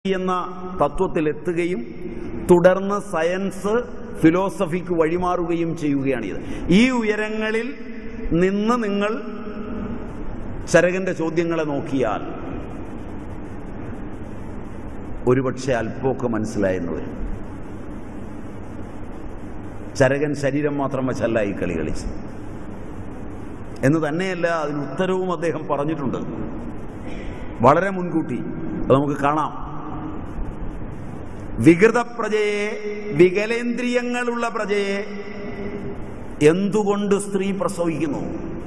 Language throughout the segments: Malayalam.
എന്ന തത്വത്തിലെത്തുകയും തുടർന്ന് സയൻസ് ഫിലോസഫിക്ക് വഴിമാറുകയും ചെയ്യുകയാണിത് ഈ ഉയരങ്ങളിൽ നിന്ന് നിങ്ങൾ ചരകന്റെ ചോദ്യങ്ങളെ നോക്കിയാൽ ഒരുപക്ഷെ അല്പമൊക്കെ മനസ്സിലായെന്ന് വരും ചരകൻ ശരീരം മാത്രം വച്ചല്ല ഈ കളി കളിച്ച് എന്ന് തന്നെയല്ല അതിന് ഉത്തരവും അദ്ദേഹം പറഞ്ഞിട്ടുണ്ട് വളരെ മുൻകൂട്ടി അത് നമുക്ക് കാണാം വികൃത പ്രജയെ വികലേന്ദ്രിയങ്ങളുള്ള പ്രജയെ എന്തുകൊണ്ട് സ്ത്രീ പ്രസവിക്കുന്നു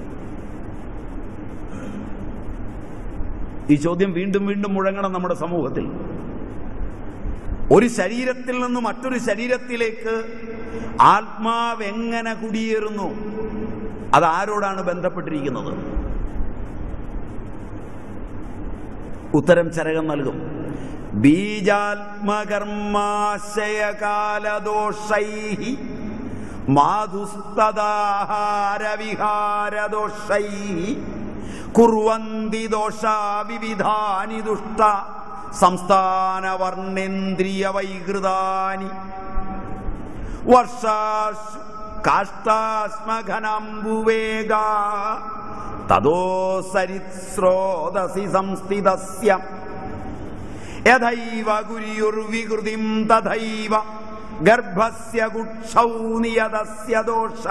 ഈ ചോദ്യം വീണ്ടും വീണ്ടും മുഴങ്ങണം നമ്മുടെ സമൂഹത്തിൽ ഒരു ശരീരത്തിൽ നിന്ന് മറ്റൊരു ശരീരത്തിലേക്ക് ആത്മാവ് എങ്ങനെ കുടിയേറുന്നു അത് ആരോടാണ് ബന്ധപ്പെട്ടിരിക്കുന്നത് ഉത്തരം ചരകം നൽകും ബീജാത്മകർമാശയകാലദോഷൈ മാധുസ്തദാഹാരവിഹാരദോഷൈ കുർവന്തി ദോഷാ വിവിധാനി ദുഷ്ട സംസ്ഥാന വർണ്ണേന്ദ്രിയ വൈകൃതാനി വർഷാശ് കാഷ്ടാസ്മഘനാംബുവേഗ തദോ സരിത്സ്രോതസി സംസ്ഥിതസ്യ യഥൈവ ഗുര്യുർവികൃതിം തഥൈവ ഗർഭസ്യ കുക്ഷൗ നിയതസ്യ ദോഷ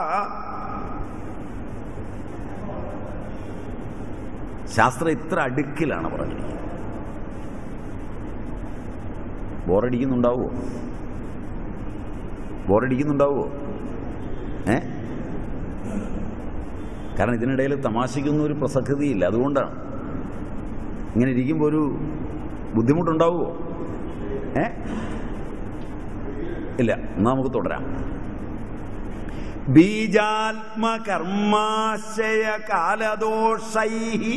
ശാസ്ത്രം ഇത്ര അടുക്കിലാണ് പറഞ്ഞിരിക്കുന്നത് ബോറടിക്കുന്നുണ്ടാവോ ബോറടിക്കുന്നുണ്ടാവോ ഏ കാരണം ഇതിനിടയിൽ തമാശയ്ക്കൊന്നും ഒരു പ്രസക്തിയില്ല അതുകൊണ്ടാണ് ഇങ്ങനെ ഇരിക്കുമ്പോൾ ഒരു ബുദ്ധിമുട്ടുണ്ടാവുമോ ഏ ഇല്ല എന്നാ നമുക്ക് തുടരാം ബീജാത്മകർമാശയ കാലദോഷൈ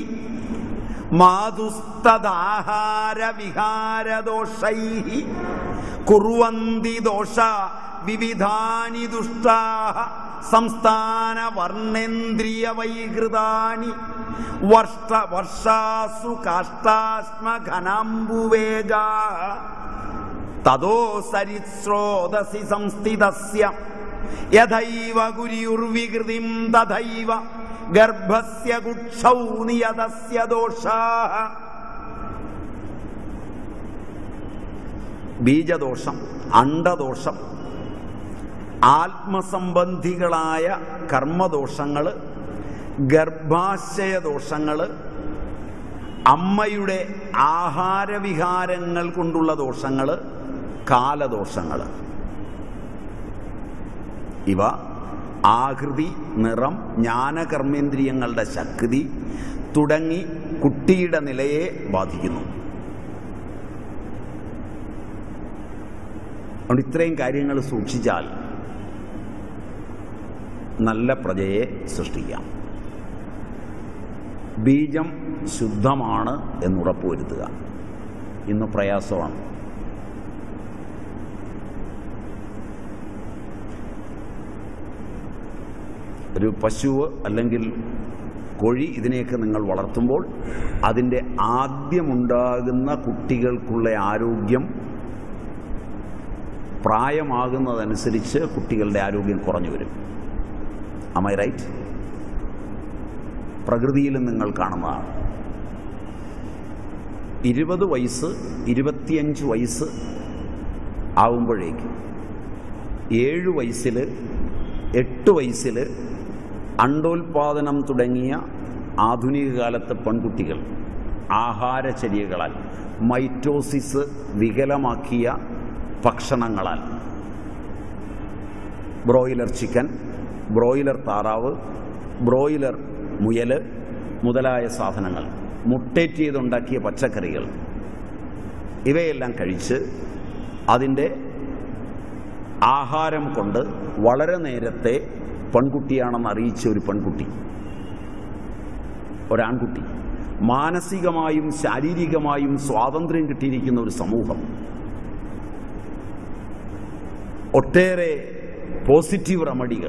മാതുസ്തദാഹാര വിഹാരദോഷൈ കുർവന്തി ദോഷ വിവിധാനി ദുഷ്ടാ സംസ്ഥാന വർണ്ണേന്ദ്രിയ വൈകൃതാനി വർഷ വർഷാസു കാഷ്ടാസ്മ ഘനാംബുവേഗ തദോ സരിസ്രോതസി സംസ്ഥിതസ്യ യഥൈവ ഗുര്യുർവികൃതിം തഥൈവ ഗർഭസ്യ കുക്ഷൗ നിയതസ്യ ദോഷാ ബീജദോഷം അണ്ടദോഷം ആത്മസംബന്ധികളായ കർമ്മദോഷങ്ങൾ ഗർഭാശയദോഷങ്ങൾ അമ്മയുടെ ആഹാരവിഹാരങ്ങൾ കൊണ്ടുള്ള ദോഷങ്ങൾ കാലദോഷങ്ങൾ ഇവ ആകൃതി നിറം ജ്ഞാനകർമ്മേന്ദ്രിയങ്ങളുടെ ശക്തി തുടങ്ങി കുട്ടിയുടെ നിലയെ ബാധിക്കുന്നു അതുകൊണ്ട് ഇത്രയും കാര്യങ്ങൾ സൂക്ഷിച്ചാൽ നല്ല പ്രജയെ സൃഷ്ടിക്കാം ബീജം ശുദ്ധമാണ് എന്നുറപ്പുവരുത്തുക ഇന്ന് പ്രയാസമാണ് ഒരു പശുവ് അല്ലെങ്കിൽ കോഴി ഇതിനെയൊക്കെ നിങ്ങൾ വളർത്തുമ്പോൾ അതിൻ്റെ ആദ്യമുണ്ടാകുന്ന കുട്ടികൾക്കുള്ള ആരോഗ്യം പ്രായമാകുന്നതനുസരിച്ച് കുട്ടികളുടെ ആരോഗ്യം കുറഞ്ഞു വരും അമൈ റൈറ്റ് പ്രകൃതിയിലും നിങ്ങൾ കാണുന്നതാണ് ഇരുപത് വയസ്സ് ഇരുപത്തിയഞ്ച് വയസ്സ് ആവുമ്പോഴേക്ക് ഏഴ് വയസ്സിൽ എട്ട് വയസ്സിൽ അണ്ടോൽപാദനം തുടങ്ങിയ ആധുനിക കാലത്തെ പെൺകുട്ടികൾ ആഹാരചര്യകളാൽ മൈറ്റോസിസ് വികലമാക്കിയ ഭക്ഷണങ്ങളാൽ ബ്രോയിലർ ചിക്കൻ ബ്രോയിലർ താറാവ് ബ്രോയിലർ മുയൽ മുതലായ സാധനങ്ങൾ മുട്ടേറ്റ് ചെയ്തുണ്ടാക്കിയ പച്ചക്കറികൾ ഇവയെല്ലാം കഴിച്ച് അതിൻ്റെ ആഹാരം കൊണ്ട് വളരെ നേരത്തെ പെൺകുട്ടിയാണെന്ന് അറിയിച്ച ഒരു പെൺകുട്ടി ഒരാൺകുട്ടി മാനസികമായും ശാരീരികമായും സ്വാതന്ത്ര്യം കിട്ടിയിരിക്കുന്ന ഒരു സമൂഹം ഒട്ടേറെ പോസിറ്റീവ് റെമഡികൾ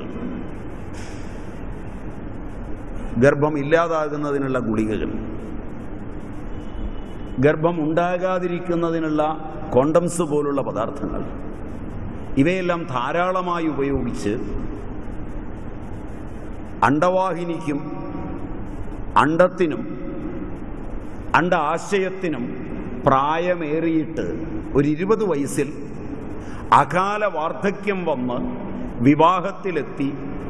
ഗർഭം ഇല്ലാതാകുന്നതിനുള്ള ഗുളികകൾ ഗർഭം ഉണ്ടാകാതിരിക്കുന്നതിനുള്ള കോണ്ടംസ് പോലുള്ള പദാർത്ഥങ്ങൾ ഇവയെല്ലാം ധാരാളമായി ഉപയോഗിച്ച് അണ്ടവാഹിനിക്കും അണ്ടത്തിനും അണ്ട ആശയത്തിനും പ്രായമേറിയിട്ട് ഒരു ഇരുപത് വയസ്സിൽ അകാല വാർദ്ധക്യം വന്ന് വിവാഹത്തിലെത്തി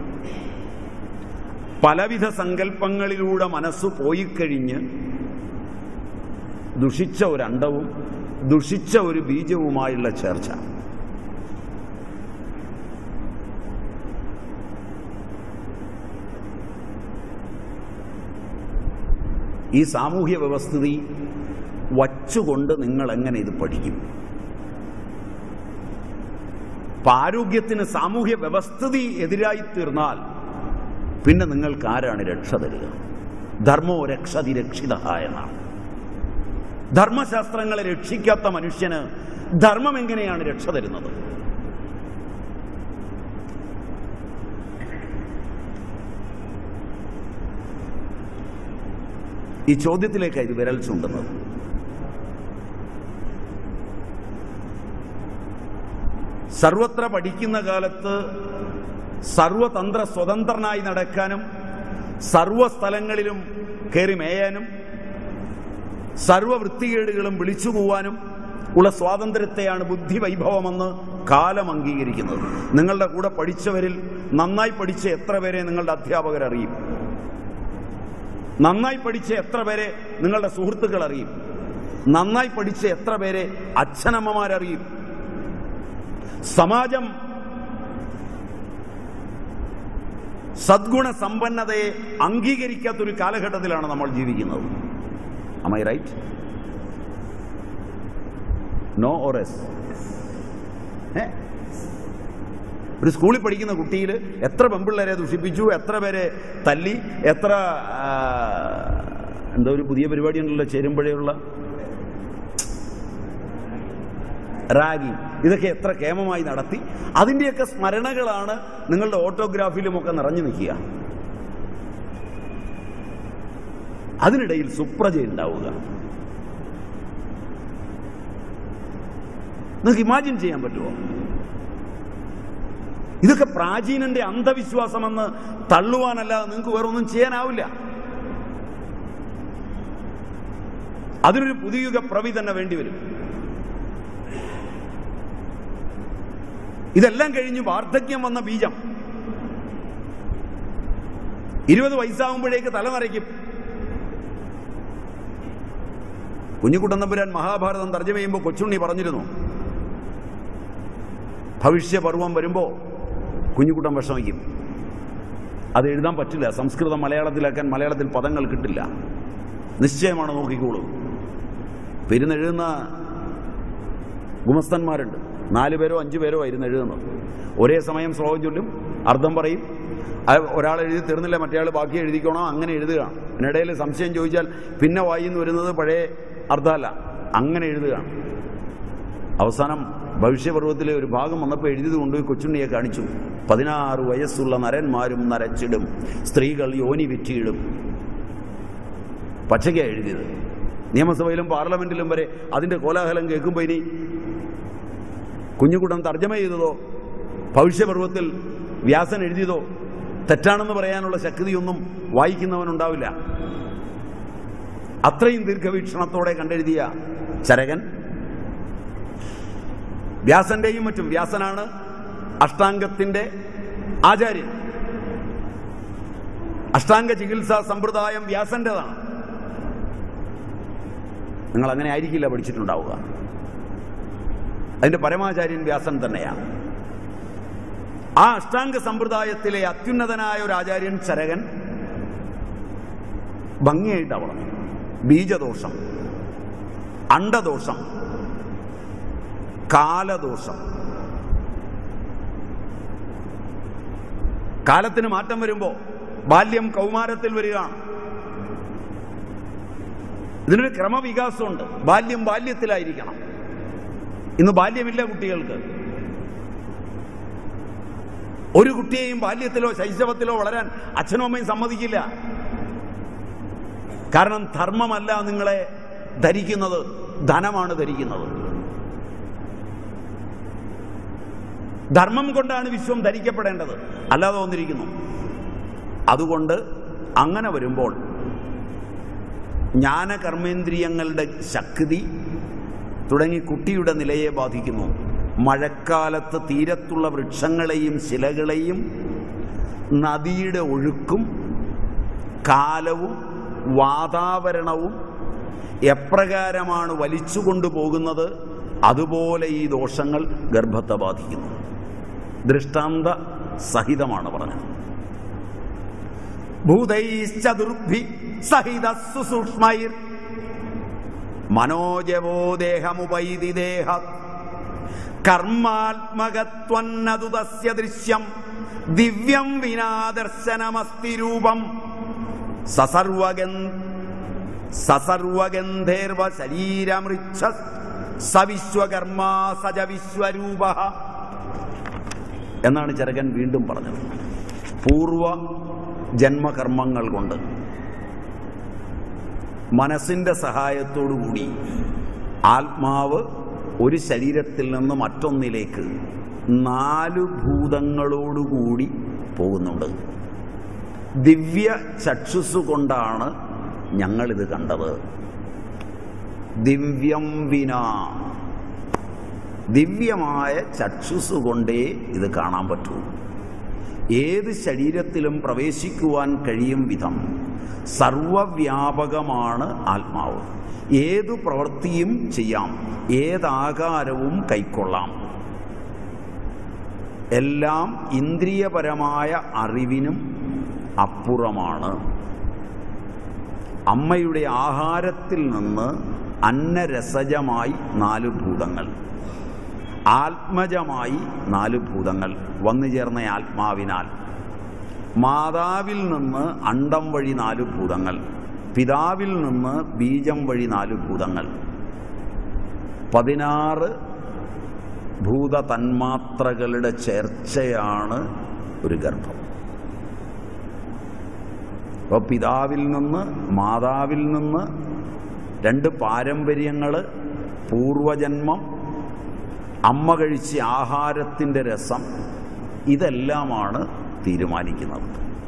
പലവിധ സങ്കല്പങ്ങളിലൂടെ മനസ്സ് പോയിക്കഴിഞ്ഞ് ദുഷിച്ച ഒരു അണ്ടവും ദുഷിച്ച ഒരു ബീജവുമായുള്ള ചേർച്ച ഈ സാമൂഹ്യ വ്യവസ്ഥിതി വച്ചുകൊണ്ട് നിങ്ങൾ എങ്ങനെ ഇത് പഠിക്കും അപ്പൊ ആരോഗ്യത്തിന് സാമൂഹ്യ വ്യവസ്ഥിതി എതിരായി തീർന്നാൽ പിന്നെ നിങ്ങൾക്ക് ആരാണ് രക്ഷ തരിക ധർമ്മോ രക്ഷതി രക്ഷിത എന്നാണ് ധർമ്മശാസ്ത്രങ്ങളെ രക്ഷിക്കാത്ത മനുഷ്യന് ധർമ്മം എങ്ങനെയാണ് രക്ഷ തരുന്നത് ഈ ചോദ്യത്തിലേക്കാണ് ഇത് വിരൽ ചൂണ്ടുന്നത് സർവത്ര പഠിക്കുന്ന കാലത്ത് സർവതന്ത്ര സ്വതന്ത്രനായി നടക്കാനും സർവ സ്ഥലങ്ങളിലും കയറി മേയാനും സർവവൃത്തികേടുകളും വിളിച്ചു പോവാനും ഉള്ള സ്വാതന്ത്ര്യത്തെയാണ് ബുദ്ധി വൈഭവമെന്ന് കാലം അംഗീകരിക്കുന്നത് നിങ്ങളുടെ കൂടെ പഠിച്ചവരിൽ നന്നായി പഠിച്ച എത്ര പേരെ നിങ്ങളുടെ അധ്യാപകർ അറിയും നന്നായി പഠിച്ച എത്ര പേരെ നിങ്ങളുടെ സുഹൃത്തുക്കൾ അറിയും നന്നായി പഠിച്ച എത്ര പേരെ അച്ഛനമ്മമാരറിയും സമാജം സദ്ഗുണ സമ്പന്നതയെ അംഗീകരിക്കാത്തൊരു കാലഘട്ടത്തിലാണ് നമ്മൾ ജീവിക്കുന്നത് am I right no or yes ഒരു സ്കൂളിൽ പഠിക്കുന്ന കുട്ടിയിൽ എത്ര പെമ്പിള്ളേരെ ദുഷിപ്പിച്ചു എത്ര പേരെ തല്ലി എത്ര ആ, എന്തോ ഒരു പുതിയ പരിപാടി ഉണ്ടല്ലോ ചേരുമ്പോഴേയുള്ള റാഗി ഇതൊക്കെ എത്ര കേമമായി നടത്തി അതിൻ്റെയൊക്കെ സ്മരണകളാണ് നിങ്ങളുടെ ഓട്ടോഗ്രാഫിലുമൊക്കെ നിറഞ്ഞു നിൽക്കുക അതിനിടയിൽ സുപ്രജ ഉണ്ടാവുക നിങ്ങൾക്ക് ഇമാജിൻ ചെയ്യാൻ പറ്റുമോ ഇതൊക്കെ പ്രാചീനന്റെ അന്ധവിശ്വാസമെന്ന് തള്ളുവാനല്ലാതെ നിങ്ങൾക്ക് വേറൊന്നും ചെയ്യാനാവില്ല അതിനൊരു പുതിയുഗ പ്രവി തന്നെ വേണ്ടിവരും ഇതെല്ലാം കഴിഞ്ഞ് വാർദ്ധക്യം വന്ന ബീജം ഇരുപത് വയസ്സാകുമ്പോഴേക്ക് തലമറയ്ക്കും കുഞ്ഞുകുട്ടന്നമ്പുരാൻ മഹാഭാരതം തർജ്ജമ ചെയ്യുമ്പോൾ കൊച്ചുണ്ണി പറഞ്ഞിരുന്നു ഭവിഷ്യപർവം വരുമ്പോൾ കുഞ്ഞുകുട്ടൻ വിഷമിക്കും അത് എഴുതാൻ പറ്റില്ല സംസ്കൃതം മലയാളത്തിലാക്കാൻ മലയാളത്തിൽ പദങ്ങൾ കിട്ടില്ല നിശ്ചയമാണ് നോക്കിക്കോളൂ പെരുന്നെഴുതുന്ന ഗുമസ്തന്മാരുണ്ട് നാല് പേരോ അഞ്ചു പേരോ ആയിരുന്നു എഴുതുന്നത് ഒരേ സമയം ശ്ലോകം ചൊല്ലും അർത്ഥം പറയും അത് ഒരാൾ എഴുതി തീർന്നില്ല മറ്റേയാൾ ബാക്കി എഴുതിക്കണോ അങ്ങനെ എഴുതുകയാണ് ഇതിനിടയിൽ സംശയം ചോദിച്ചാൽ പിന്നെ വായിന്ന് വരുന്നത് പഴയ അർത്ഥമല്ല അങ്ങനെ എഴുതുകയാണ് അവസാനം ഭവിഷ്യപർവ്വത്തിലെ ഒരു ഭാഗം വന്നപ്പോൾ എഴുതിയത് കൊണ്ടുപോയി കൊച്ചുണ്ണിയെ കാണിച്ചു പതിനാറ് വയസ്സുള്ള നരന്മാരും നരച്ചിടും സ്ത്രീകൾ യോനി വിറ്റിയിടും പച്ചയ്ക്കാണ് എഴുതിയത് നിയമസഭയിലും പാർലമെന്റിലും വരെ അതിന്റെ കോലാഹലം കേൾക്കുമ്പോൾ ഇനി കുഞ്ഞുകുട്ടൻ തർജ്ജമ ചെയ്തതോ ഭവിഷ്യപർവത്തിൽ വ്യാസൻ എഴുതിയതോ തെറ്റാണെന്ന് പറയാനുള്ള ശക്തിയൊന്നും വായിക്കുന്നവനുണ്ടാവില്ല അത്രയും ദീർഘവീക്ഷണത്തോടെ കണ്ടെഴുതിയ ചരകൻ വ്യാസന്റെയും മറ്റും വ്യാസനാണ് അഷ്ടാംഗത്തിന്റെ ആചാര്യൻ അഷ്ടാംഗ ചികിത്സാ സമ്പ്രദായം വ്യാസന്റേതാണ് നിങ്ങൾ അങ്ങനെ ആയിരിക്കില്ല പഠിച്ചിട്ടുണ്ടാവുക അതിന്റെ പരമാചാര്യൻ വ്യാസൻ തന്നെയാണ് ആ അഷ്ടാംഗ സമ്പ്രദായത്തിലെ അത്യുന്നതനായ ഒരു ആചാര്യൻ ചരകൻ ഭംഗിയായിട്ട് വളർന്നു ബീജദോഷം അണ്ടദോഷം കാലദോഷം കാലത്തിന് മാറ്റം വരുമ്പോൾ ബാല്യം കൗമാരത്തിൽ വരികയാണ് ഇതിനൊരു ക്രമവികാസമുണ്ട് ബാല്യം ബാല്യത്തിലായിരിക്കണം ഇന്ന് ബാല്യമില്ല കുട്ടികൾക്ക് ഒരു കുട്ടിയെയും ബാല്യത്തിലോ ശൈശവത്തിലോ വളരാൻ അച്ഛനും അമ്മയും സമ്മതിക്കില്ല കാരണം ധർമ്മമല്ല നിങ്ങളെ ധരിക്കുന്നത് ധനമാണ് ധരിക്കുന്നത് ധർമ്മം കൊണ്ടാണ് വിശ്വം ധരിക്കപ്പെടേണ്ടത് അല്ലാതെ വന്നിരിക്കുന്നു അതുകൊണ്ട് അങ്ങനെ വരുമ്പോൾ ജ്ഞാനകർമ്മേന്ദ്രിയങ്ങളുടെ ശക്തി തുടങ്ങി കുട്ടിയുടെ നിലയെ ബാധിക്കുന്നു മഴക്കാലത്ത് തീരത്തുള്ള വൃക്ഷങ്ങളെയും ശിലകളെയും നദിയുടെ ഒഴുക്കും കാലവും വാതാവരണവും എപ്രകാരമാണ് വലിച്ചു കൊണ്ടുപോകുന്നത് അതുപോലെ ഈ ദോഷങ്ങൾ ഗർഭത്തെ ബാധിക്കുന്നു ദൃഷ്ടാന്ത സഹിതമാണ് പറഞ്ഞത് ഭൂതൈശ്ചതുർഭി സഹിത സുസൂക്ഷ്മൈർ മനോജവോ ദേഹമുപൈതി ദേഹ കർമാത്മകത്വന്നതു തസ്യ ദൃശ്യം ദിവ്യം വിനാദർശനമസ്തി രൂപം സസർവഗൻ സസർവഗന്ധേർവ ശരീരമൃച്ഛ സവിശ്വകർമാ സജ വിശ്വരൂപ എന്നാണ് ചരകൻ വീണ്ടും പറഞ്ഞത് പൂർവ ജന്മകർമ്മങ്ങൾ കൊണ്ട് മനസ്സിന്റെ സഹായത്തോടുകൂടി ആത്മാവ് ഒരു ശരീരത്തിൽ നിന്ന് മറ്റൊന്നിലേക്ക് നാല് ഭൂതങ്ങളോടുകൂടി പോകുന്നുണ്ട് ദിവ്യ ചക്ഷുസ് കൊണ്ടാണ് ഞങ്ങളിത് കണ്ടത് ദിവ്യം വിന ദിവ്യമായ ചക്ഷുസ് കൊണ്ടേ ഇത് കാണാൻ പറ്റൂ ഏത് ശരീരത്തിലും പ്രവേശിക്കുവാൻ കഴിയും വിധം സർവവ്യാപകമാണ് ആത്മാവ് ഏതു പ്രവൃത്തിയും ചെയ്യാം ഏതാകാരവും കൈക്കൊള്ളാം എല്ലാം ഇന്ദ്രിയപരമായ അറിവിനും അപ്പുറമാണ് അമ്മയുടെ ആഹാരത്തിൽ നിന്ന് അന്നരസജമായി നാല് ഭൂതങ്ങൾ ആത്മജമായി നാല് ഭൂതങ്ങൾ വന്നു ചേർന്ന ആത്മാവിനാൽ മാതാവിൽ നിന്ന് അണ്ടം വഴി നാല് ഭൂതങ്ങൾ പിതാവിൽ നിന്ന് ബീജം വഴി നാല് ഭൂതങ്ങൾ പതിനാറ് ഭൂത തന്മാത്രകളുടെ ചേർച്ചയാണ് ഒരു ഗർഭം അപ്പോൾ പിതാവിൽ നിന്ന് മാതാവിൽ നിന്ന് രണ്ട് പാരമ്പര്യങ്ങൾ പൂർവജന്മം അമ്മ കഴിച്ച ആഹാരത്തിൻ്റെ രസം ഇതെല്ലാമാണ് തീരുമാനിക്കുന്നത്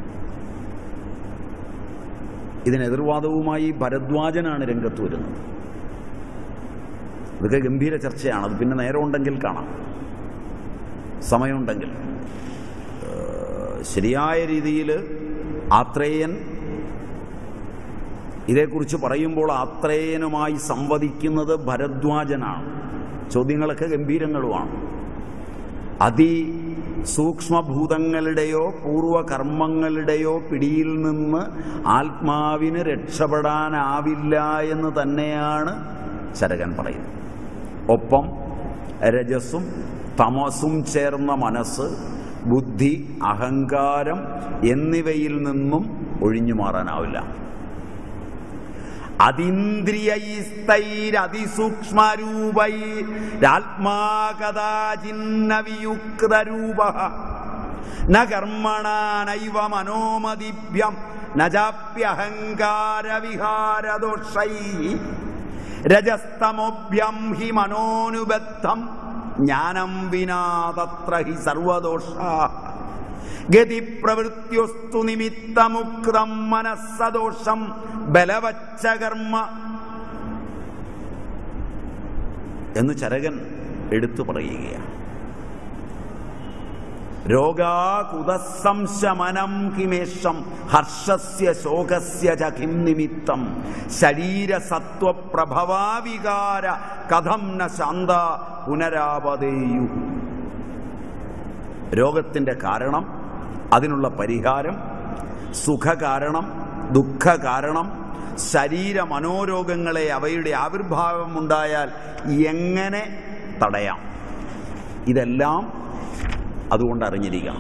ഇതിന് എതിർവാദവുമായി ഭരദ്വാജനാണ് രംഗത്ത് വരുന്നത് ഇതൊക്കെ ഗംഭീര ചർച്ചയാണ് അത് പിന്നെ നേരം ഉണ്ടെങ്കിൽ കാണാം സമയമുണ്ടെങ്കിൽ ഏഹ് ശരിയായ രീതിയിൽ ആത്രേയൻ ഇതേക്കുറിച്ച് പറയുമ്പോൾ ആത്രേയനുമായി സംവദിക്കുന്നത് ഭരദ്വാജനാണ് ചോദ്യങ്ങളൊക്കെ ഗംഭീരങ്ങളുമാണ് അതി സൂക്ഷ്മഭൂതങ്ങളുടെയോ പൂർവകർമ്മങ്ങളുടെയോ പിടിയിൽ നിന്ന് ആത്മാവിന് രക്ഷപ്പെടാനാവില്ല എന്ന് തന്നെയാണ് ചരകൻ പറയുന്നത് ഒപ്പം രജസും തമസും ചേർന്ന മനസ്സ് ബുദ്ധി അഹങ്കാരം എന്നിവയിൽ നിന്നും ഒഴിഞ്ഞു മാറാനാവില്ല അതീന്ദ്രിയൈസ്തൈരതിസൂക്ഷ്മരൂപൈരാത്മാകഥാചിന്നവിയുക്തരൂപ ന കർമ്മണാനൈവ മനോമതിഭ്യം ന ചാപ്യഹങ്കാരവിഹാരദോഷൈ രജസ്തമോഭ്യം ഹി മനോനുബദ്ധം ജ്ഞാനം വിനാ തത്ര ഹി സർവദോഷ ഗതിപ്രവൃത്തിയൊസ്തു നിമിത്തമുക്തം മനസ്സദോഷം ബലവച്ച കർമ്മ എന്ന് ചരകൻ എടുത്തു പറയുകയാണ് രോഗാകുതസംശമനം കിമേഷം ഹർഷസ്യ ശോകസ്യ ച കിം നിമിത്തം ശരീരസത്വപ്രഭവാവികാര കഥം ന ശാന്ത പുനരാപതേയു രോഗത്തിൻ്റെ കാരണം അതിനുള്ള പരിഹാരം സുഖകാരണം ദുഃഖകാരണം ശരീര മനോരോഗങ്ങളെ അവയുടെ ആവിർഭാവം ഉണ്ടായാൽ എങ്ങനെ തടയാം ഇതെല്ലാം അതുകൊണ്ട് അറിഞ്ഞിരിക്കണം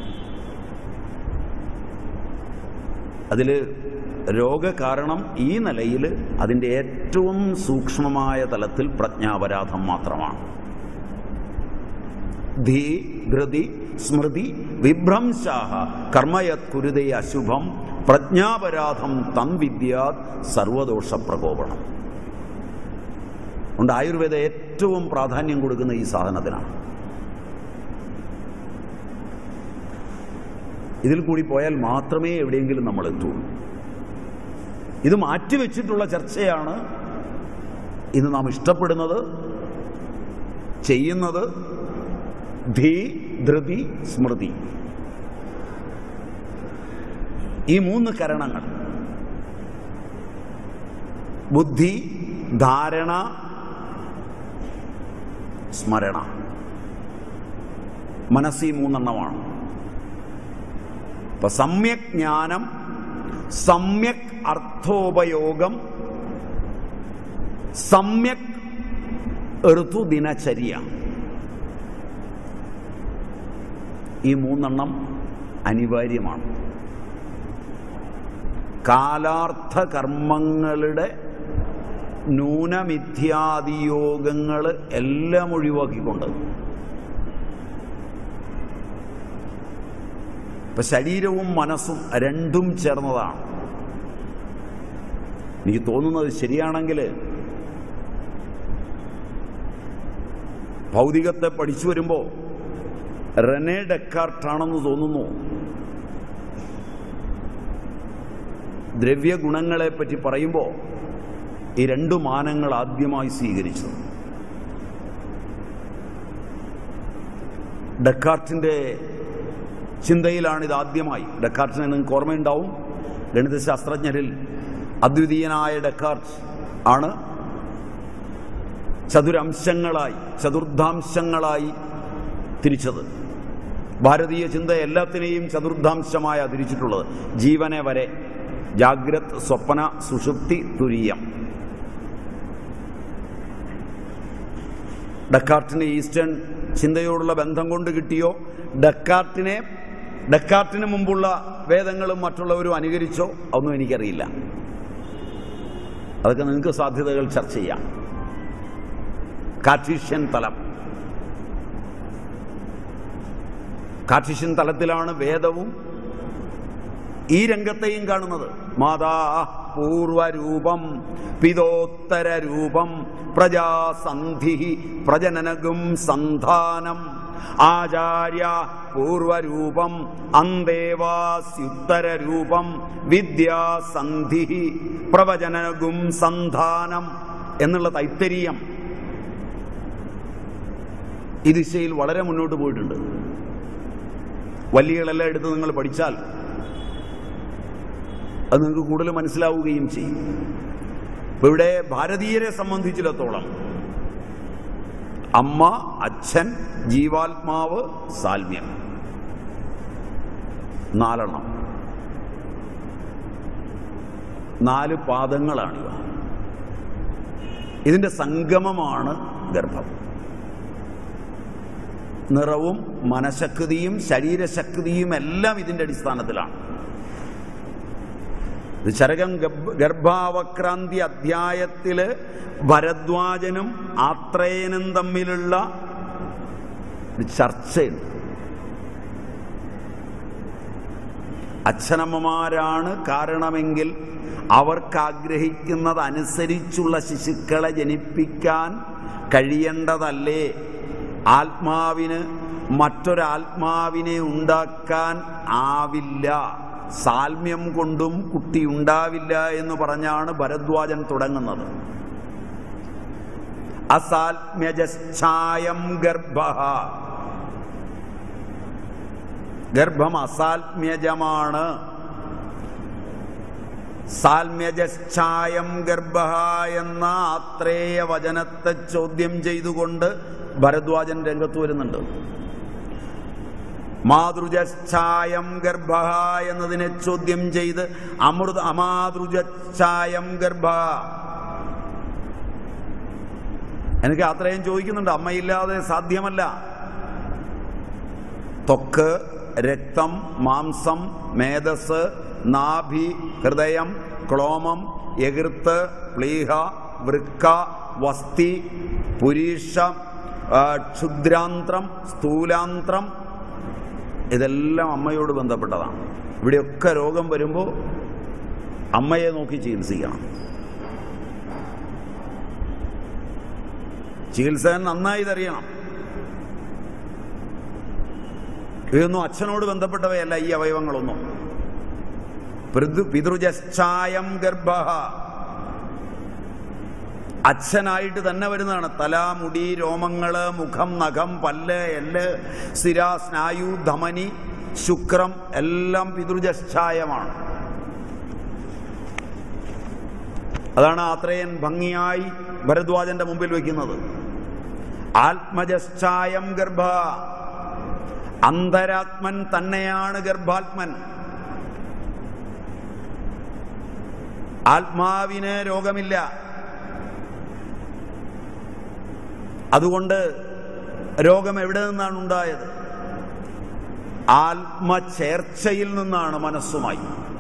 അതിൽ രോഗകാരണം ഈ നിലയിൽ അതിൻ്റെ ഏറ്റവും സൂക്ഷ്മമായ തലത്തിൽ പ്രജ്ഞാപരാധം മാത്രമാണ് ധീ ധൃതി സ്മൃതി വിഭ്രംശാഹ കർമ്മയത് കുരുതേ അശുഭം പ്രജ്ഞാപരാധം തം വിദ്യാത് സർവദോഷ പ്രകോപണം അതുകൊണ്ട് ആയുർവേദം ഏറ്റവും പ്രാധാന്യം കൊടുക്കുന്ന ഈ സാധനത്തിനാണ് ഇതിൽ കൂടി പോയാൽ മാത്രമേ എവിടെയെങ്കിലും നമ്മൾ എത്തുള്ളൂ ഇത് മാറ്റിവെച്ചിട്ടുള്ള ചർച്ചയാണ് ഇന്ന് നാം ഇഷ്ടപ്പെടുന്നത് ചെയ്യുന്നത് ധീ ധൃതി സ്മൃതി ഈ മൂന്ന് കരണങ്ങൾ ബുദ്ധി ധാരണ സ്മരണ മനസ്സീ മൂന്നെണ്ണമാണ് അപ്പൊ സമ്യക് ജ്ഞാനം സമ്യക് അർത്ഥോപയോഗം സമ്യക് ഋതുദിനചര്യ ഈ മൂന്നെണ്ണം അനിവാര്യമാണ് കാലാർത്ഥ കർമ്മങ്ങളുടെ ന്യൂനമിഥ്യാദിയോഗങ്ങൾ എല്ലാം ഒഴിവാക്കിക്കൊണ്ട് ഇപ്പൊ ശരീരവും മനസ്സും രണ്ടും ചേർന്നതാണ് എനിക്ക് തോന്നുന്നത് ശരിയാണെങ്കിൽ ഭൗതികത്തെ പഠിച്ചു വരുമ്പോൾ റെനെ ഡെക്കാർട്ടാണെന്ന് തോന്നുന്നു ദ്രവ്യഗുണങ്ങളെ പറ്റി പറയുമ്പോൾ ഈ രണ്ടു മാനങ്ങൾ ആദ്യമായി സ്വീകരിച്ചത് ഡെക്കാർട്ടിന്റെ ചിന്തയിലാണ് ഇത് ആദ്യമായി ഡെക്കാർട്ടിനെ നിങ്ങൾക്ക് ഓർമ്മയുണ്ടാവും ഗണിതശാസ്ത്രജ്ഞരിൽ അദ്വിതീയനായ ഡെക്കാർട്ട് ആണ് ചതുരംശങ്ങളായി ചതുർദ്ധാംശങ്ങളായി തിരിച്ചത് ഭാരതീയ ചിന്ത എല്ലാത്തിനെയും ചതുർദ്ധാംശമായ തിരിച്ചിട്ടുള്ളത് ജീവനെ വരെ ജാഗ്രത് സ്വപ്ന സുഷുപ്തി തുരീയം ഡക്കാർട്ടിന് ഈസ്റ്റേൺ ചിന്തയോടുള്ള ബന്ധം കൊണ്ട് കിട്ടിയോ ഡക്കാർട്ടിനെ ഡക്കാർട്ടിന് മുമ്പുള്ള വേദങ്ങളും മറ്റുള്ളവരും അനുകരിച്ചോ ഒന്നും എനിക്കറിയില്ല അതൊക്കെ നിങ്ങൾക്ക് സാധ്യതകൾ ചർച്ച ചെയ്യാം കാർട്ടീഷ്യൻ തലം കാർട്ടീഷ്യൻ തലത്തിലാണ് വേദവും ഈ രംഗത്തെയും കാണുന്നത് മാതാ പൂർവരൂപം പിതോത്തര രൂപം പ്രജാസന്ധി പ്രജനനകും സന്ധാനം ആചാര്യ പൂർവരൂപം അന്തേവാസ്യുത്തര രൂപം വിദ്യാസന്ധി പ്രവചനകും സന്ധാനം എന്നുള്ള തൈത്തരീയം ഈ ദിശയിൽ വളരെ മുന്നോട്ട് പോയിട്ടുണ്ട് വല്ലികളെല്ലാം എടുത്ത് നിങ്ങൾ പഠിച്ചാൽ അത് നിങ്ങൾക്ക് കൂടുതൽ മനസ്സിലാവുകയും ചെയ്യും ഇപ്പൊ ഇവിടെ ഭാരതീയരെ സംബന്ധിച്ചിടത്തോളം അമ്മ അച്ഛൻ ജീവാത്മാവ് സാൽമ്യം നാലെണ്ണം നാല് പാദങ്ങളാണിവ ഇതിന്റെ സംഗമമാണ് ഗർഭം നിറവും മനഃശക്തിയും ശരീരശക്തിയും എല്ലാം ഇതിന്റെ അടിസ്ഥാനത്തിലാണ് ഇത് ചരകം ഗർഭ- ഗർഭാവക്രാന്തി അധ്യായത്തില് ഭരദ്വാജനും ആത്രേയനും തമ്മിലുള്ള ഒരു ചർച്ചയുണ്ട് അച്ഛനമ്മമാരാണ് കാരണമെങ്കിൽ അവർക്ക് ആഗ്രഹിക്കുന്നത് അനുസരിച്ചുള്ള ശിശുക്കളെ ജനിപ്പിക്കാൻ കഴിയേണ്ടതല്ലേ ആത്മാവിന് മറ്റൊരാത്മാവിനെ ഉണ്ടാക്കാൻ ആവില്ല സാൽമ്യം കൊണ്ടും കുട്ടി ഉണ്ടാവില്ല എന്ന് പറഞ്ഞാണ് ഭരദ്വാജൻ തുടങ്ങുന്നത് അസാൽമ്യജായം ഗർഭ ഗർഭം അസാൽമ്യജമാണ് സാൽമ്യജായം ഗർഭ എന്ന ആത്രേയ വചനത്തെ ചോദ്യം ചെയ്തുകൊണ്ട് ഭരദ്വാജൻ രംഗത്ത് വരുന്നുണ്ട് മാതൃജായം ഗർഭ എന്നതിനെ ചോദ്യം ചെയ്ത് അമൃത അമാതൃജായം ഗർഭ എനിക്ക് അത്രയും ചോദിക്കുന്നുണ്ട് അമ്മയില്ലാതെ സാധ്യമല്ല ത്വക്ക് രക്തം മാംസം മേധസ് നാഭി ഹൃദയം ക്ലോമം എകിർത്ത് പ്ലീഹ വൃക്ക വസ്തി പുരീഷ ആ, ക്ഷുദ്രാന്ത്രം സ്ഥൂലാന്ത്രം ഇതെല്ലാം അമ്മയോട് ബന്ധപ്പെട്ടതാണ് ഇവിടെയൊക്കെ രോഗം വരുമ്പോൾ അമ്മയെ നോക്കി ചികിത്സിക്കണം ചികിത്സകൻ നന്നായി ഇതറിയണം ഇതൊന്നും അച്ഛനോട് ബന്ധപ്പെട്ടവയല്ല ഈ അവയവങ്ങളൊന്നും പൃഥു- പിതൃജശ്ചായം ഗർഭ അച്ഛനായിട്ട് തന്നെ വരുന്നതാണ് തല മുടി രോമങ്ങള് മുഖം നഖം പല്ല് എല്ല് സ്ഥിര സ്നായു ധമനി ശുക്രം എല്ലാം പിതൃജശ്ചായമാണ് അതാണ് ആത്രേയൻ ഭംഗിയായി ഭരദ്വാജന്റെ മുമ്പിൽ വെക്കുന്നത് ആത്മജശ്ചായം ഗർഭ അന്തരാത്മൻ തന്നെയാണ് ഗർഭാത്മൻ ആത്മാവിന് രോഗമില്ല അതുകൊണ്ട് രോഗം എവിടെ നിന്നാണ് ഉണ്ടായത് ആത്മചേർച്ചയിൽ നിന്നാണ് മനസ്സുമായി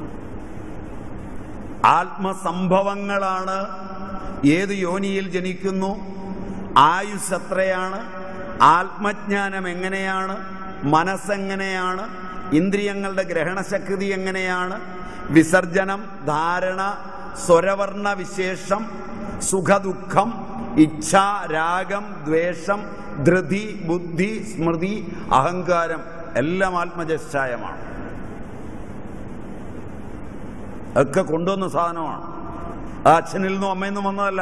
ആത്മസംഭവങ്ങളാണ് ഏത് യോനിയിൽ ജനിക്കുന്നു ആയുസ് എത്രയാണ് ആത്മജ്ഞാനം എങ്ങനെയാണ് മനസ്സെങ്ങനെയാണ് ഇന്ദ്രിയങ്ങളുടെ ഗ്രഹണശക്തി എങ്ങനെയാണ് വിസർജനം ധാരണ സ്വരവർണ വിശേഷം സുഖദുഃഖം ഇച്ഛ രാഗം ദ്വേഷം ധൃതി ബുദ്ധി സ്മൃതി അഹങ്കാരം എല്ലാം ആത്മജശ്ചായമാണ് ഒക്കെ കൊണ്ടുവന്ന സാധനമാണ് അത് അച്ഛനിൽ നിന്നും അമ്മയിൽ നിന്നും വന്നതല്ല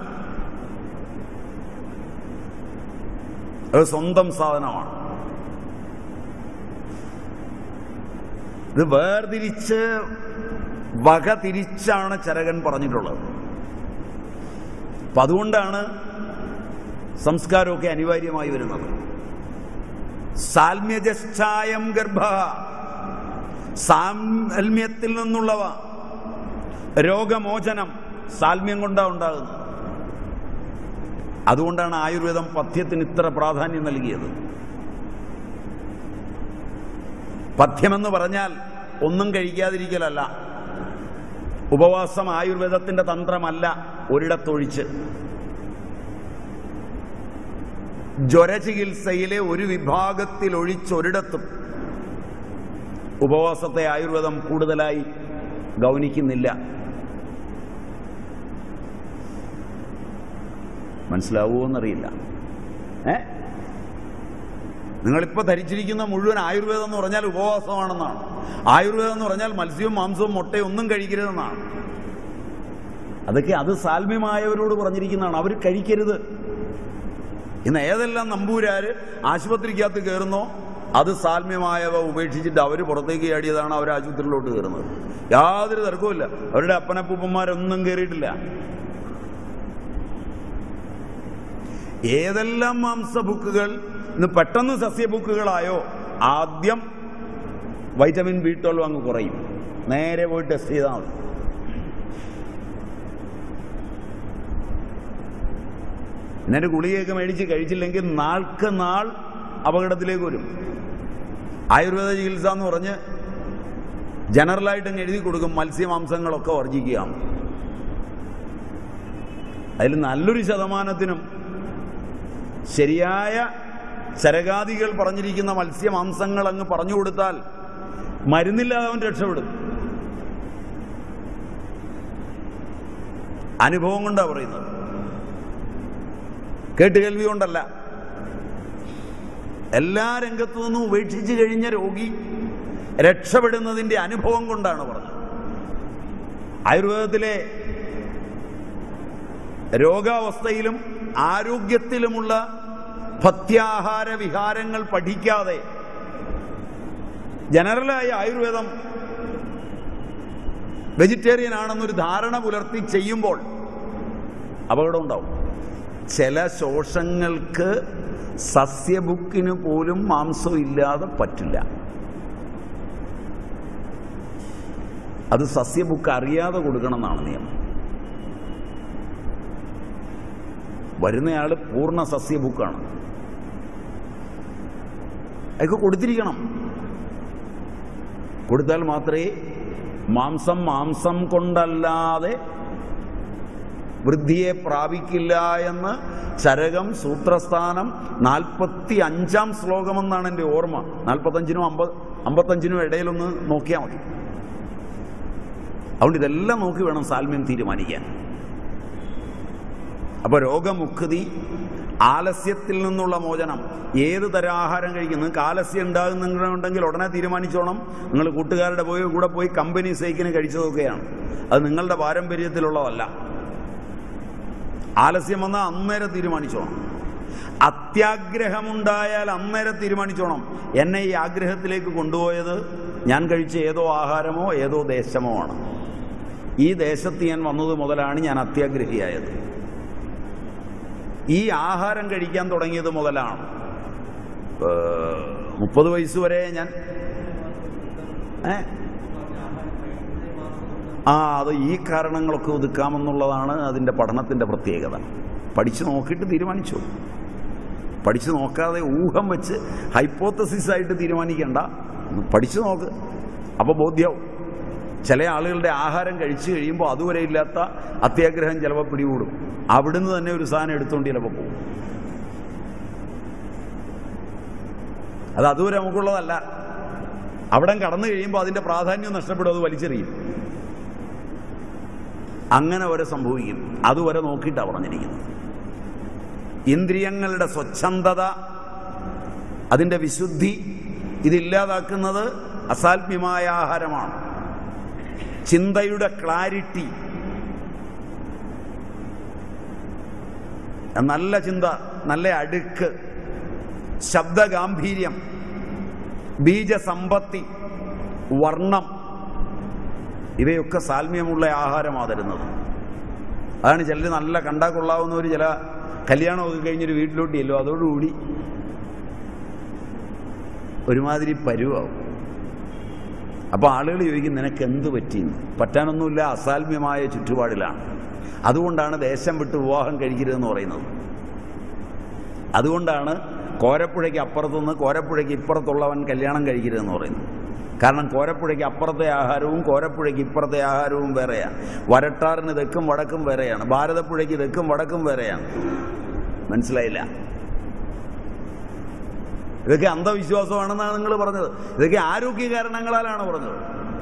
അത് സ്വന്തം സാധനമാണ് ഇത് വേർതിരിച്ച് വക തിരിച്ചാണ് ചരകൻ പറഞ്ഞിട്ടുള്ളത് അപ്പൊ അതുകൊണ്ടാണ് സംസ്കാരമൊക്കെ അനിവാര്യമായി വരുന്നത് സാൽമ്യജശ്ചായം ഗർഭ സാൽമ്യത്തിൽ നിന്നുള്ളവ രോഗമോചനം സാൽമ്യം കൊണ്ടാ ഉണ്ടാകുന്നത് അതുകൊണ്ടാണ് ആയുർവേദം പഥ്യത്തിന് ഇത്ര പ്രാധാന്യം നൽകിയത് പഥ്യമെന്ന് പറഞ്ഞാൽ ഒന്നും കഴിക്കാതിരിക്കലല്ല ഉപവാസം ആയുർവേദത്തിന്റെ തന്ത്രമല്ല ഒരിടത്തൊഴിച്ച് ജ്വരചികിത്സയിലെ ഒരു വിഭാഗത്തിൽ ഒഴിച്ചൊരിടത്തും ഉപവാസത്തെ ആയുർവേദം കൂടുതലായി ഗൗനിക്കുന്നില്ല മനസ്സിലാവുമോന്നറിയില്ല ഏ നിങ്ങളിപ്പോ ധരിച്ചിരിക്കുന്ന മുഴുവൻ ആയുർവേദം എന്ന് പറഞ്ഞാൽ ഉപവാസമാണെന്നാണ് ആയുർവേദം എന്ന് പറഞ്ഞാൽ മത്സ്യവും മാംസവും മുട്ടയും ഒന്നും കഴിക്കരുതെന്നാണ് അതൊക്കെ അത് സാൽമ്യമായവരോട് പറഞ്ഞിരിക്കുന്നതാണ് അവർ കഴിക്കരുത് ഇന്ന് ഏതെല്ലാം നമ്പൂരാര് ആശുപത്രിക്കകത്ത് കയറുന്നോ അത് സാൽമ്യമായവ ഉപേക്ഷിച്ചിട്ട് അവർ പുറത്തേക്ക് ചാടിയതാണ് അവർ ആശുപത്രിയിലോട്ട് കയറുന്നത് യാതൊരു തർക്കവുമില്ല അവരുടെ അപ്പനപ്പൂപ്പന്മാരൊന്നും കയറിയിട്ടില്ല ഏതെല്ലാം മാംസബുക്കുകൾ ഇന്ന് പെട്ടെന്ന് സസ്യബുക്കുകളായോ ആദ്യം വൈറ്റമിൻ ബി ട്വൽവ് അങ്ങ് കുറയും നേരെ പോയി ടെസ്റ്റ് ചെയ്താൽ മതി എന്നിട്ട് ഗുളികയൊക്കെ മേടിച്ച് കഴിച്ചില്ലെങ്കിൽ നാൾക്ക് നാൾ അപകടത്തിലേക്ക് വരും ആയുർവേദ ചികിത്സ എന്ന് പറഞ്ഞ് ജനറലായിട്ട് അങ്ങ് എഴുതി കൊടുക്കും മത്സ്യമാംസങ്ങളൊക്കെ വർജിക്കുകയാണ് അതിൽ നല്ലൊരു ശതമാനത്തിനും ശരിയായ ചരകാദികൾ പറഞ്ഞിരിക്കുന്ന മത്സ്യമാംസങ്ങൾ അങ്ങ് പറഞ്ഞു കൊടുത്താൽ മരുന്നില്ലാതെ അവൻ രക്ഷപ്പെടും അനുഭവം കൊണ്ടാ പറയുന്നത് കേട്ടുകേൾവി കൊണ്ടല്ല എല്ലാ രംഗത്തു നിന്നും ഉപേക്ഷിച്ച് കഴിഞ്ഞ രോഗി രക്ഷപ്പെടുന്നതിന്റെ അനുഭവം കൊണ്ടാണ് പറഞ്ഞത് ആയുർവേദത്തിലെ രോഗാവസ്ഥയിലും ആരോഗ്യത്തിലുമുള്ള ഭത്യാഹാര വിഹാരങ്ങൾ പഠിക്കാതെ ജനറലായി ആയുർവേദം വെജിറ്റേറിയൻ ആണെന്നൊരു ധാരണ പുലർത്തി ചെയ്യുമ്പോൾ അപകടം ഉണ്ടാവും ചില ശോഷങ്ങൾക്ക് സസ്യബുക്കിന് പോലും മാംസം ഇല്ലാതെ പറ്റില്ല അത് സസ്യബുക്ക് അറിയാതെ കൊടുക്കണം എന്നാണ് നിയമം വരുന്നയാൾ പൂർണ്ണ സസ്യബുക്കാണ് അതൊക്കെ കൊടുത്തിരിക്കണം കൊടുത്താൽ മാത്രമേ മാംസം മാംസം കൊണ്ടല്ലാതെ വൃദ്ധിയെ പ്രാപിക്കില്ല എന്ന് ചരകം സൂത്രസ്ഥാനം നാൽപ്പത്തി അഞ്ചാം ശ്ലോകമെന്നാണ് എൻ്റെ ഓർമ്മ നാൽപ്പത്തഞ്ചിനും അമ്പത് അമ്പത്തഞ്ചിനും ഇടയിലൊന്ന് നോക്കിയാൽ മതി അതുകൊണ്ട് ഇതെല്ലാം നോക്കി വേണം സാൽമ്യം തീരുമാനിക്കാൻ അപ്പൊ രോഗമുക്തി ആലസ്യത്തിൽ നിന്നുള്ള മോചനം ഏത് തരം ആഹാരം കഴിക്കും നിങ്ങൾക്ക് ആലസ്യം ഉണ്ടാകുന്നുണ്ടെങ്കിൽ ഉടനെ തീരുമാനിച്ചോണം നിങ്ങൾ കൂട്ടുകാരുടെ പോയി കൂടെ പോയി കമ്പനി സൈക്കിന് കഴിച്ചതൊക്കെയാണ് അത് നിങ്ങളുടെ പാരമ്പര്യത്തിലുള്ളതല്ല ആലസ്യം വന്നാൽ അന്നേരം തീരുമാനിച്ചോണം അത്യാഗ്രഹമുണ്ടായാൽ അന്നേരം തീരുമാനിച്ചോണം എന്നെ ഈ ആഗ്രഹത്തിലേക്ക് കൊണ്ടുപോയത് ഞാൻ കഴിച്ച ഏതോ ആഹാരമോ ഏതോ ദേശമോ ആണ് ഈ ദേശത്ത് ഞാൻ വന്നത് മുതലാണ് ഞാൻ അത്യാഗ്രഹിയായത് ഈ ആഹാരം കഴിക്കാൻ തുടങ്ങിയത് മുതലാണ് ഏഹ്, മുപ്പത് വയസ്സ് വരെ ഞാൻ ഏ ആ അത് ഈ കാരണങ്ങളൊക്കെ ഒതുക്കാമെന്നുള്ളതാണ് അതിൻ്റെ പഠനത്തിൻ്റെ പ്രത്യേകത പഠിച്ചു നോക്കിയിട്ട് തീരുമാനിച്ചു പഠിച്ചു നോക്കാതെ ഊഹം വെച്ച് ഹൈപ്പോത്തസിസ് ആയിട്ട് തീരുമാനിക്കണ്ട ഒന്ന് പഠിച്ചു നോക്ക് അപ്പോൾ ബോധ്യമാവും ചില ആളുകളുടെ ആഹാരം കഴിച്ചു കഴിയുമ്പോൾ അതുവരെ ഇല്ലാത്ത അത്യാഗ്രഹം ചിലപ്പോൾ പിടികൂടും അവിടുന്ന് തന്നെ ഒരു സാധനം എടുത്തുകൊണ്ട് ചിലപ്പോൾ പോകും അത് അതുവരെ നമുക്കുള്ളതല്ല അവിടെ കടന്നു കഴിയുമ്പോൾ അതിന്റെ പ്രാധാന്യം നഷ്ടപ്പെടും അത് വലിച്ചെറിയും അങ്ങനെ വരെ സംഭവിക്കും അതുവരെ നോക്കിയിട്ടാണ് പറഞ്ഞിരിക്കുന്നത് ഇന്ദ്രിയങ്ങളുടെ സ്വച്ഛന്തത അതിന്റെ വിശുദ്ധി ഇതില്ലാതാക്കുന്നത് അസാൽമ്യമായ ആഹാരമാണ് ചിന്തയുടെ ക്ലാരിറ്റി നല്ല ചിന്ത നല്ല അടുക്ക് ശബ്ദഗാംഭീര്യം ബീജസമ്പത്തി വർണ്ണം ഇവയൊക്കെ സാൽമ്യമുള്ള ആഹാരമാണ് തരുന്നത് അതാണ് ചിലർ നല്ല കണ്ടാ കൊള്ളാവുന്നവർ ചില കല്യാണമൊക്കെ കഴിഞ്ഞൊരു വീട്ടിലോട്ട് ചെല്ലും അതോടുകൂടി ഒരുമാതിരി പരുവാവും അപ്പോൾ ആളുകൾ ചോദിക്കും നിനക്ക് എന്ത് പറ്റിയെന്ന് പറ്റാനൊന്നുമില്ല അസാൽമ്യമായ ചുറ്റുപാടിലാണ് അതുകൊണ്ടാണ് ദേശം വിട്ട് വിവാഹം കഴിക്കരുതെന്ന് പറയുന്നത് അതുകൊണ്ടാണ് കോരപ്പുഴയ്ക്ക് അപ്പുറത്തുനിന്ന് കോരപ്പുഴയ്ക്ക് ഇപ്പുറത്തുള്ളവൻ കല്യാണം കഴിക്കരുതെന്ന് പറയുന്നത് കാരണം കോരപ്പുഴയ്ക്ക് അപ്പുറത്തെ ആഹാരവും കോരപ്പുഴയ്ക്ക് ഇപ്പുറത്തെ ആഹാരവും വേറെയാണ് വരട്ടാറിന് തെക്കും വടക്കും വേറെയാണ് ഭാരതപ്പുഴയ്ക്ക് തെക്കും വടക്കും വേറെയാണ് മനസ്സിലായില്ല ഇതൊക്കെ അന്ധവിശ്വാസമാണെന്നാണ് നിങ്ങൾ പറഞ്ഞത് ഇതൊക്കെ ആരോഗ്യ കാരണങ്ങളാലാണ് പറഞ്ഞത്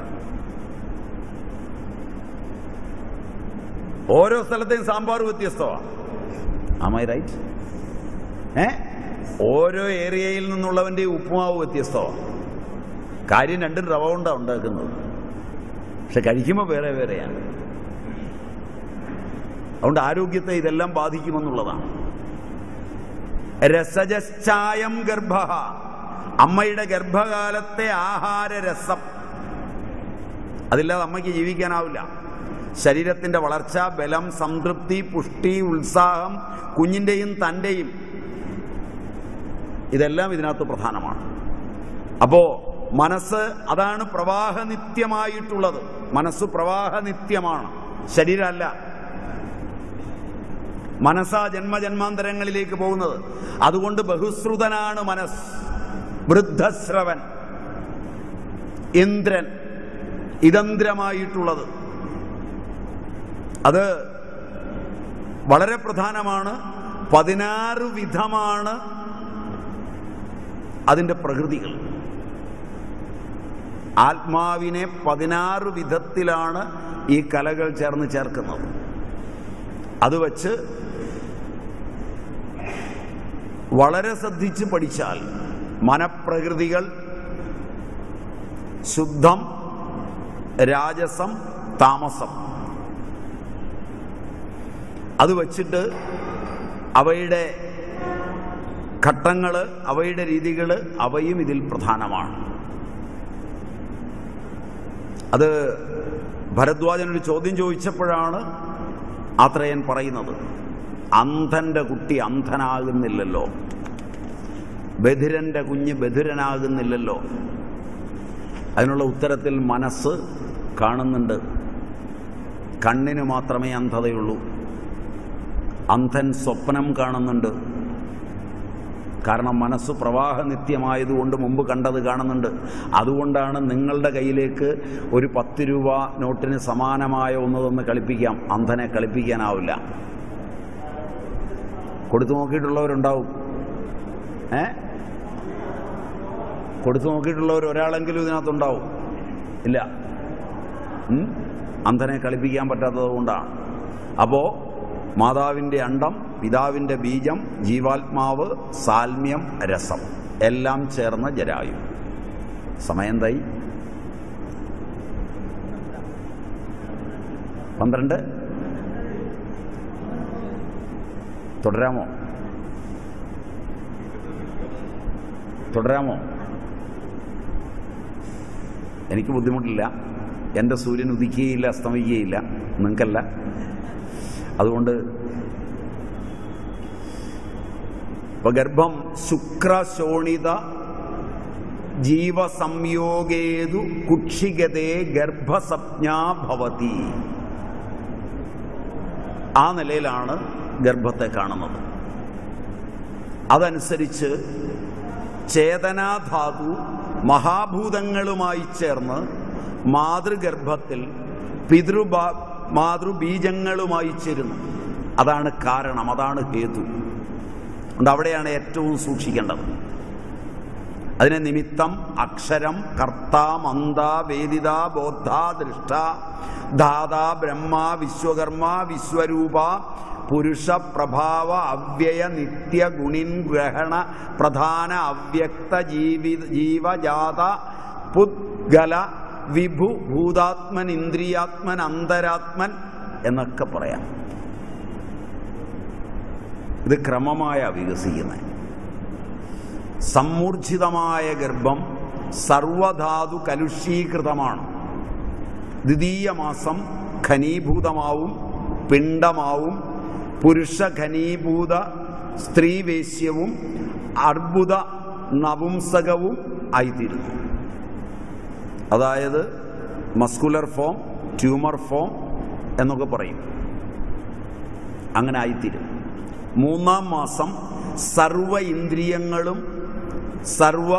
ഓരോ സ്ഥലത്തെയും സാമ്പാർ വ്യത്യസ്തമാണ് ആമൈ റൈറ്റ് ഏ ഓരോ ഏരിയയിൽ നിന്നുള്ളവന്റെ ഉപ്പുമാവ് വ്യത്യസ്തമാണ് കാര്യം രണ്ടും റവ കൊണ്ടാണ് ഉണ്ടാക്കുന്നത് പക്ഷെ കഴിക്കുമ്പോൾ വേറെ വേറെയാണ് അതുകൊണ്ട് ആരോഗ്യത്തെ ഇതെല്ലാം ബാധിക്കുമെന്നുള്ളതാണ് രസജശ്ചായം ഗർഭ അമ്മയുടെ ഗർഭകാലത്തെ ആഹാര രസം അതില്ലാതെ അമ്മയ്ക്ക് ജീവിക്കാനാവില്ല ശരീരത്തിന്റെ വളർച്ച ബലം സംതൃപ്തി പുഷ്ടി ഉത്സാഹം കുഞ്ഞിൻ്റെയും തൻ്റെയും ഇതെല്ലാം ഇതിനകത്ത് പ്രധാനമാണ് അപ്പോ മനസ്സ് അതാണ് പ്രവാഹനിത്യമായിട്ടുള്ളത് മനസ്സ് പ്രവാഹനിത്യമാണ് ശരീരമല്ല മനസ്സാ ജന്മജന്മാന്തരങ്ങളിലേക്ക് പോകുന്നത് അതുകൊണ്ട് ബഹുശ്രുതനാണ് മനസ്സ് വൃദ്ധശ്രവൻ ഇന്ദ്രൻ ഇതന്ത്രമായിട്ടുള്ളത് അത് വളരെ പ്രധാനമാണ് പതിനാറ് വിധമാണ് അതിൻ്റെ പ്രകൃതികൾ ആത്മാവിനെ പതിനാറ് വിധത്തിലാണ് ഈ കലകൾ ചേർന്ന് ചേർക്കുന്നത് അത് വച്ച് വളരെ ശ്രദ്ധിച്ച് പഠിച്ചാൽ മനപ്രകൃതികൾ ശുദ്ധം രാജസം താമസം അത് വച്ചിട്ട് അവയുടെ ഘട്ടങ്ങൾ അവയുടെ രീതികൾ അവയും ഇതിൽ പ്രധാനമാണ് അത് ഭരദ്വാജൻ ഒരു ചോദ്യം ചോദിച്ചപ്പോഴാണ് ആത്രയൻ പറയുന്നത് അന്ധന്റെ കുട്ടി അന്ധനാകുന്നില്ലല്ലോ ബധിരന്റെ കുഞ്ഞ് ബധിരനാകുന്നില്ലല്ലോ അതിനുള്ള ഉത്തരത്തിൽ മനസ്സ് കാണുന്നുണ്ട് കണ്ണിന് മാത്രമേ അന്ധതയുള്ളൂ അന്ധൻ സ്വപ്നം കാണുന്നുണ്ട് കാരണം മനസ്സ് പ്രവാഹനിത്യമായതുകൊണ്ട് മുമ്പ് കണ്ടത് കാണുന്നുണ്ട് അതുകൊണ്ടാണ് നിങ്ങളുടെ കയ്യിലേക്ക് ഒരു പത്ത് രൂപ നോട്ടിന് സമാനമായ ഒന്ന് തന്ന് കളിപ്പിക്കാം അന്ധനെ കളിപ്പിക്കാനാവില്ല കൊടുത്തു നോക്കിയിട്ടുള്ളവരുണ്ടാവും ഏ കൊടുത്തു നോക്കിയിട്ടുള്ളവർ ഒരാളെങ്കിലും ഇതിനകത്തുണ്ടാവും ഇല്ല ഉം? അന്ധനെ കളിപ്പിക്കാൻ പറ്റാത്തത് കൊണ്ടാണ് അപ്പോൾ മാതാവിൻ്റെ അണ്ടം പിതാവിൻ്റെ ബീജം ജീവാത്മാവ് സാൽമ്യം രസം എല്ലാം ചേർന്ന ജരായു സമയം തൈ പന്ത്രണ്ട് തുടരാമോ തുടരാമോ എനിക്ക് ബുദ്ധിമുട്ടില്ല എൻ്റെ സൂര്യൻ ഉദിക്കുകയില്ല അസ്തമിക്കുകയില്ല നിങ്ങൾക്കല്ല അതുകൊണ്ട് ഇപ്പൊ ഗർഭം ശുക്രശോണിത ജീവസംയോഗേതു കുക്ഷിഗതേ ഗർഭസപ്ഞാ ഭവതി ആ നിലയിലാണ് ഗർഭത്തെ കാണുന്നത് അതനുസരിച്ച് ചേതനാധാതു മഹാഭൂതങ്ങളുമായി ചേർന്ന് മാതൃഗർഭത്തിൽ പിതൃബ മാതൃബീജങ്ങളുമായി ചേരുന്നു അതാണ് കാരണം അതാണ് ഹേതു അതുകൊണ്ട് അവിടെയാണ് ഏറ്റവും സൂക്ഷിക്കേണ്ടത് അതിനെ നിമിത്തം അക്ഷരം കർത്ത മന്ദ വേദിത ബോദ്ധ ദൃഷ്ട ധാത ബ്രഹ്മ വിശ്വകർമ്മ വിശ്വരൂപ പുരുഷ പ്രഭാവ അവ്യയ നിത്യ ഗുണിൻ ഗ്രഹണ പ്രധാന അവ്യക്ത ജീവി ജീവജാത പുദ്ഗല വിഭു ഭൂതാത്മൻ ഇന്ദ്രിയാത്മൻ അന്തരാത്മൻ എന്നൊക്കെ പറയാം ഇത് ക്രമമായ വികസിക്കുന്നത് സമ്മൂർജിതമായ ഗർഭം സർവധാതു കലുഷീകൃതമാണ് ദ്വിതീയ മാസം ഖനീഭൂതമാവും പിണ്ടമാവും പുരുഷ ഖനീഭൂത സ്ത്രീവേശ്യവും അർബുദ നപുംസകവും ആയിത്തീരുന്നു അതായത് മസ്കുലർ ഫോം ട്യൂമർ ഫോം എന്നൊക്കെ പറയും അങ്ങനെ ആയിത്തീരും മൂന്നാം മാസം സർവ ഇന്ദ്രിയങ്ങളും സർവ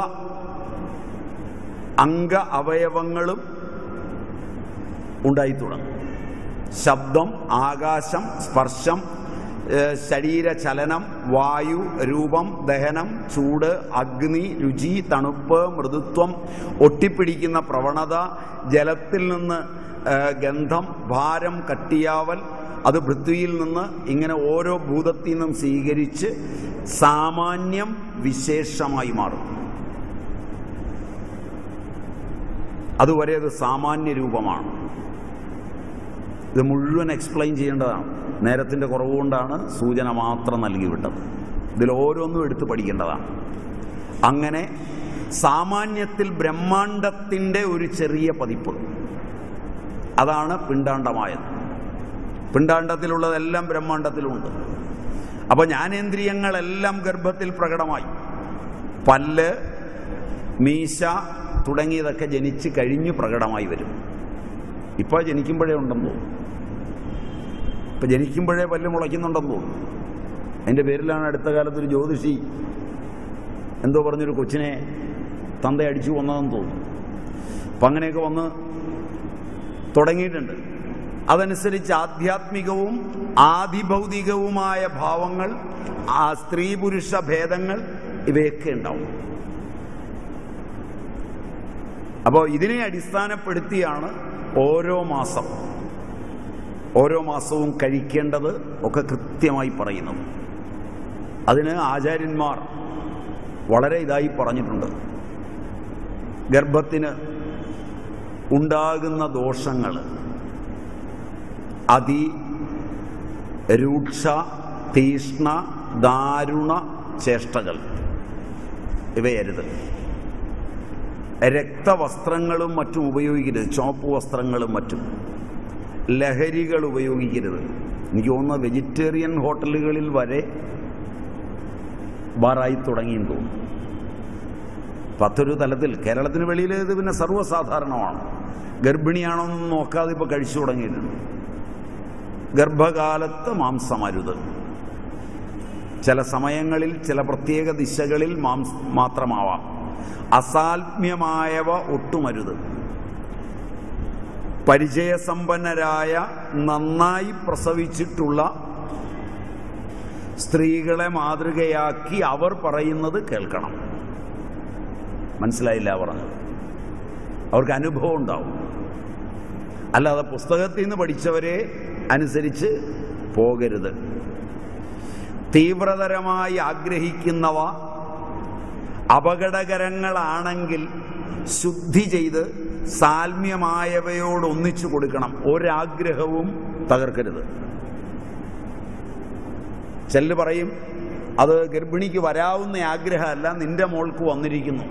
അംഗ അവയവങ്ങളും ഉണ്ടായി തുടങ്ങും ശബ്ദം ആകാശം സ്പർശം ഏഹ് ശരീരചലനം വായു രൂപം ദഹനം ചൂട് അഗ്നി രുചി തണുപ്പ് മൃദുത്വം ഒട്ടിപ്പിടിക്കുന്ന പ്രവണത ജലത്തിൽ നിന്ന് ഏഹ് ഗന്ധം ഭാരം കട്ടിയാവൽ അത് പൃഥ്വിയിൽ നിന്ന് ഇങ്ങനെ ഓരോ ഭൂതത്തിൽ നിന്നും സ്വീകരിച്ച് സാമാന്യം വിശേഷമായി മാറും അതുവരെ അത് സാമാന്യ രൂപമാണ് ഇത് മുഴുവൻ എക്സ്പ്ലെയിൻ ചെയ്യേണ്ടതാണ് നേരത്തിൻ്റെ കുറവുകൊണ്ടാണ് സൂചന മാത്രം നൽകി വിട്ടത് ഇതിൽ ഓരോന്നും എടുത്ത് പഠിക്കേണ്ടതാണ് അങ്ങനെ സാമാന്യത്തിൽ ബ്രഹ്മാണ്ടത്തിൻ്റെ ഒരു ചെറിയ പതിപ്പ് അതാണ് പിണ്ടാണ്ടമായത് പിണ്ടാണ്ടത്തിലുള്ളതെല്ലാം ബ്രഹ്മാണ്ടത്തിലുണ്ട് അപ്പോൾ ജ്ഞാനേന്ദ്രിയങ്ങളെല്ലാം ഗർഭത്തിൽ പ്രകടമായി പല്ല് മീശ തുടങ്ങിയതൊക്കെ ജനിച്ച് കഴിഞ്ഞ് പ്രകടമായി വരും ഇപ്പോൾ ജനിക്കുമ്പോഴേ ഉണ്ടെന്ന് തോന്നുന്നു ഇപ്പം ജനിക്കുമ്പോഴേ പല്ല് മുളയ്ക്കുന്നുണ്ടെന്ന് തോന്നുന്നു അതിൻ്റെ പേരിലാണ് അടുത്ത കാലത്ത് ഒരു ജ്യോതിഷി എന്തോ പറഞ്ഞൊരു കൊച്ചിനെ തന്ത അടിച്ചു കൊന്നതെന്ന് തോന്നുന്നു അപ്പം അങ്ങനെയൊക്കെ വന്ന് തുടങ്ങിയിട്ടുണ്ട് അതനുസരിച്ച് ആധ്യാത്മികവും ആദിഭൗതികവുമായ ഭാവങ്ങൾ ആ സ്ത്രീ പുരുഷ ഭേദങ്ങൾ ഇവയൊക്കെ ഉണ്ടാവും അപ്പോൾ ഇതിനെ അടിസ്ഥാനപ്പെടുത്തിയാണ് ഓരോ മാസം ഓരോ മാസവും കഴിക്കേണ്ടത് ഒക്കെ കൃത്യമായി പറയുന്നത് അതിന് ആചാര്യന്മാർ വളരെ ഇതായി പറഞ്ഞിട്ടുണ്ട് ഗർഭത്തിന് ഉണ്ടാകുന്ന ദോഷങ്ങൾ അതി രൂക്ഷ തീഷ്ണ ദാരുണ ചേഷ്ടകൾ ഇവയരുത് രക്തവസ്ത്രങ്ങളും മറ്റും ഉപയോഗിക്കരുത് ചുവപ്പ് വസ്ത്രങ്ങളും മറ്റും ലഹരികൾ ഉപയോഗിക്കരുത് എനിക്ക് തോന്നുന്ന വെജിറ്റേറിയൻ ഹോട്ടലുകളിൽ വരെ ബാറായി തുടങ്ങിയെന്ന് തോന്നുന്നു പത്തൊരു തലത്തിൽ കേരളത്തിന് വെളിയിൽ ഇത് പിന്നെ സർവ്വസാധാരണമാണ് ഗർഭിണിയാണോ എന്ന് നോക്കാതെ ഇപ്പോൾ കഴിച്ചു തുടങ്ങിയിട്ടുണ്ട് ഗർഭകാലത്ത് മാംസമരുത് ചില സമയങ്ങളിൽ ചില പ്രത്യേക ദിശകളിൽ മാംസ മാത്രമാവാം അസാൽമ്യമായവ ഒട്ടുമരുത് പരിചയസമ്പന്നരായ നന്നായി പ്രസവിച്ചിട്ടുള്ള സ്ത്രീകളെ മാതൃകയാക്കി അവർ പറയുന്നത് കേൾക്കണം മനസ്സിലായില്ല പറഞ്ഞത് അവർക്ക് അനുഭവം ഉണ്ടാവും അല്ലാതെ പുസ്തകത്തിൽ നിന്ന് പഠിച്ചവരെ അനുസരിച്ച് പോകരുത് തീവ്രതരമായി ആഗ്രഹിക്കുന്നവ അപകടകരങ്ങളാണെങ്കിൽ ശുദ്ധി ചെയ്ത് സാൽമ്യമായവയോട് ഒന്നിച്ചു കൊടുക്കണം ഒരാഗ്രഹവും തകർക്കരുത് ചെല്ല് പറയും അത് ഗർഭിണിക്ക് വരാവുന്ന ആഗ്രഹമല്ല നിന്റെ മോൾക്ക് വന്നിരിക്കുന്നു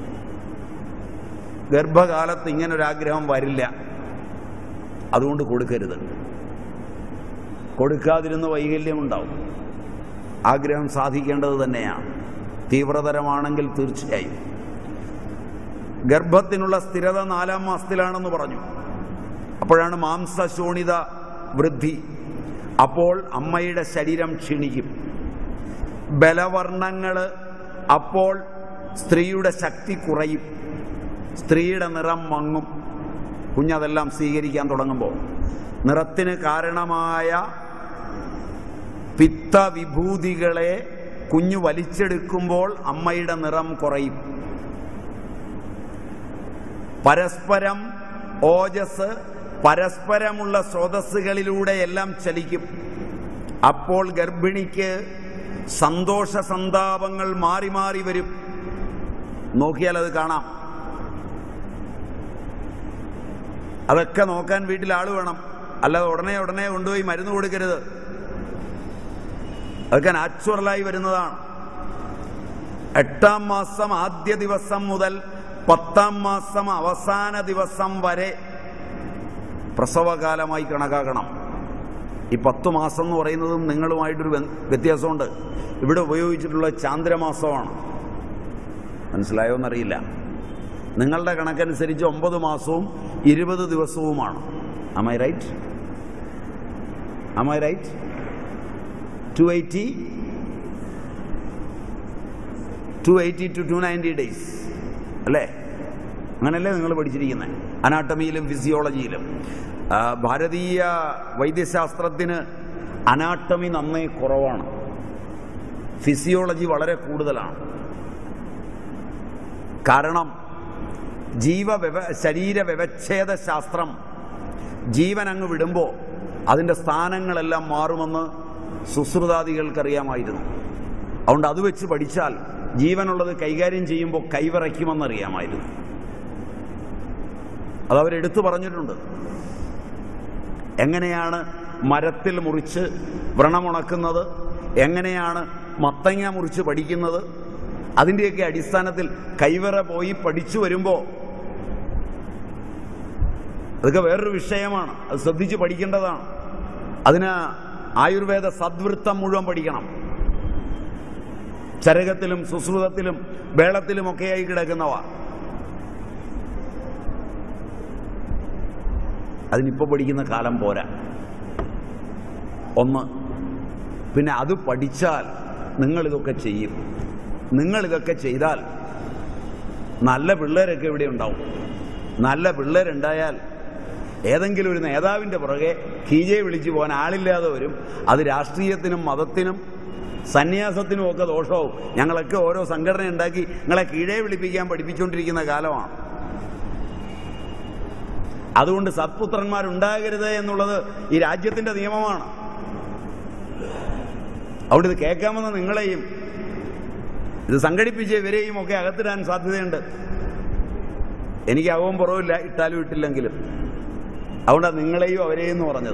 ഗർഭകാലത്ത് ഇങ്ങനൊരാഗ്രഹം വരില്ല അതുകൊണ്ട് കൊടുക്കരുത് കൊടുക്കാതിരുന്ന് വൈകല്യമുണ്ടാവും ആഗ്രഹം സാധിക്കേണ്ടത് തന്നെയാണ് തീവ്രതരമാണെങ്കിൽ തീർച്ചയായും ഗർഭത്തിനുള്ള സ്ഥിരത നാലാം മാസത്തിലാണെന്ന് പറഞ്ഞു അപ്പോഴാണ് മാംസശോണിത വൃദ്ധി അപ്പോൾ അമ്മയുടെ ശരീരം ക്ഷീണിക്കും ബലവർണ്ണങ്ങൾ അപ്പോൾ സ്ത്രീയുടെ ശക്തി കുറയും സ്ത്രീയുടെ നിറം മങ്ങും കുഞ്ഞതെല്ലാം സ്വീകരിക്കാൻ തുടങ്ങുമ്പോൾ നിറത്തിന് കാരണമായ പിത്തവിഭൂതികളെ കുഞ്ഞു വലിച്ചെടുക്കുമ്പോൾ അമ്മയുടെ നിറം കുറയും പരസ്പരം ഓജസ് പരസ്പരമുള്ള സ്രോതസ്സുകളിലൂടെ എല്ലാം ചലിക്കും അപ്പോൾ ഗർഭിണിക്ക് സന്തോഷ സന്താപങ്ങൾ മാറി മാറി വരും നോക്കിയാൽ അത് കാണാം അതൊക്കെ നോക്കാൻ വീട്ടിൽ ആള് വേണം അല്ലാതെ ഉടനെ ഉടനെ കൊണ്ടുപോയി മരുന്ന് കൊടുക്കരുത് അതൊക്കെ നാച്ചുറലായി വരുന്നതാണ് എട്ടാം മാസം ആദ്യ ദിവസം മുതൽ പത്താം മാസം അവസാന ദിവസം വരെ പ്രസവകാലമായി കണക്കാക്കണം ഈ പത്ത് മാസം എന്ന് പറയുന്നതും നിങ്ങളുമായിട്ടൊരു വ്യ- വ്യത്യാസമുണ്ട് ഇവിടെ ഉപയോഗിച്ചിട്ടുള്ള ചാന്ദ്രമാസമാണ് മനസ്സിലായോ എന്നറിയില്ല നിങ്ങളുടെ കണക്കനുസരിച്ച് ഒമ്പത് മാസവും ഇരുപത് ദിവസവുമാണ് am I right am I right two eighty two eighty two two ninety days അല്ലേ അങ്ങനെയല്ലേ നിങ്ങൾ പഠിച്ചിരിക്കുന്നത് അനാട്ടമിയിലും ഫിസിയോളജിയിലും ആ, ഭാരതീയ വൈദ്യശാസ്ത്രത്തിന് അനാട്ടമി നന്നേ കുറവാണ് ഫിസിയോളജി വളരെ കൂടുതലാണ് കാരണം ജീവവ്യവ ശരീര വ്യവച്ഛേദ ശാസ്ത്രം ജീവൻ അങ്ങ് വിടുമ്പോൾ അതിൻ്റെ സ്ഥാനങ്ങളെല്ലാം മാറുമെന്ന് സുശ്രുതാദികൾക്കറിയാമായിരുന്നു അതുകൊണ്ട് അത് വെച്ച് പഠിച്ചാൽ ജീവനുള്ളത് കൈകാര്യം ചെയ്യുമ്പോൾ കൈവിറയ്ക്കുമെന്നറിയാമായിരുന്നു അതവരെടുത്തു പറഞ്ഞിട്ടുണ്ട് എങ്ങനെയാണ് മരത്തിൽ മുറിച്ച് വ്രണമുണക്കുന്നത് എങ്ങനെയാണ് മത്തങ്ങ മുറിച്ച് പഠിക്കുന്നത് അതിൻ്റെയൊക്കെ അടിസ്ഥാനത്തിൽ കൈവറ പോയി പഠിച്ചു വരുമ്പോൾ അതൊക്കെ വേറൊരു വിഷയമാണ് അത് ശ്രദ്ധിച്ച് പഠിക്കേണ്ടതാണ് അതിന് ആയുർവേദ സദ്വൃത്തം മുഴുവൻ പഠിക്കണം ചരകത്തിലും സുശ്രുതത്തിലും വേളത്തിലുമൊക്കെയായി കിടക്കുന്നവ അതിനിപ്പോൾ പഠിക്കുന്ന കാലം പോരാ ഒന്ന് പിന്നെ അത് പഠിച്ചാൽ നിങ്ങളിതൊക്കെ ചെയ്യും നിങ്ങളിതൊക്കെ ചെയ്താൽ നല്ല പിള്ളേരൊക്കെ ഇവിടെ ഉണ്ടാവും നല്ല പിള്ളേരുണ്ടായാൽ ഏതെങ്കിലും ഒരു നേതാവിൻ്റെ പുറകെ കീജെ വിളിച്ചു പോകാൻ ആളില്ലാതെ വരും അത് രാഷ്ട്രീയത്തിനും മതത്തിനും സന്യാസത്തിനും ഒക്കെ ദോഷവും ഞങ്ങളൊക്കെ ഓരോ സംഘടന ഉണ്ടാക്കി നിങ്ങളെ കീഴേ വിളിപ്പിക്കാൻ പഠിപ്പിച്ചുകൊണ്ടിരിക്കുന്ന കാലമാണ് അതുകൊണ്ട് സത്പുത്രന്മാരുണ്ടാകരുത് എന്നുള്ളത് ഈ രാജ്യത്തിന്റെ നിയമമാണ് അവിടെ ഇത് കേൾക്കാമെന്ന നിങ്ങളെയും ഇത് സംഘടിപ്പിച്ച ഇവരെയും ഒക്കെ അകത്തിടാൻ സാധ്യതയുണ്ട് എനിക്ക് അകവും പുറവില്ല ഇട്ടാലും ഇട്ടില്ലെങ്കിലും അതുകൊണ്ടാണ് നിങ്ങളെയും അവരെയും എന്ന് പറഞ്ഞത്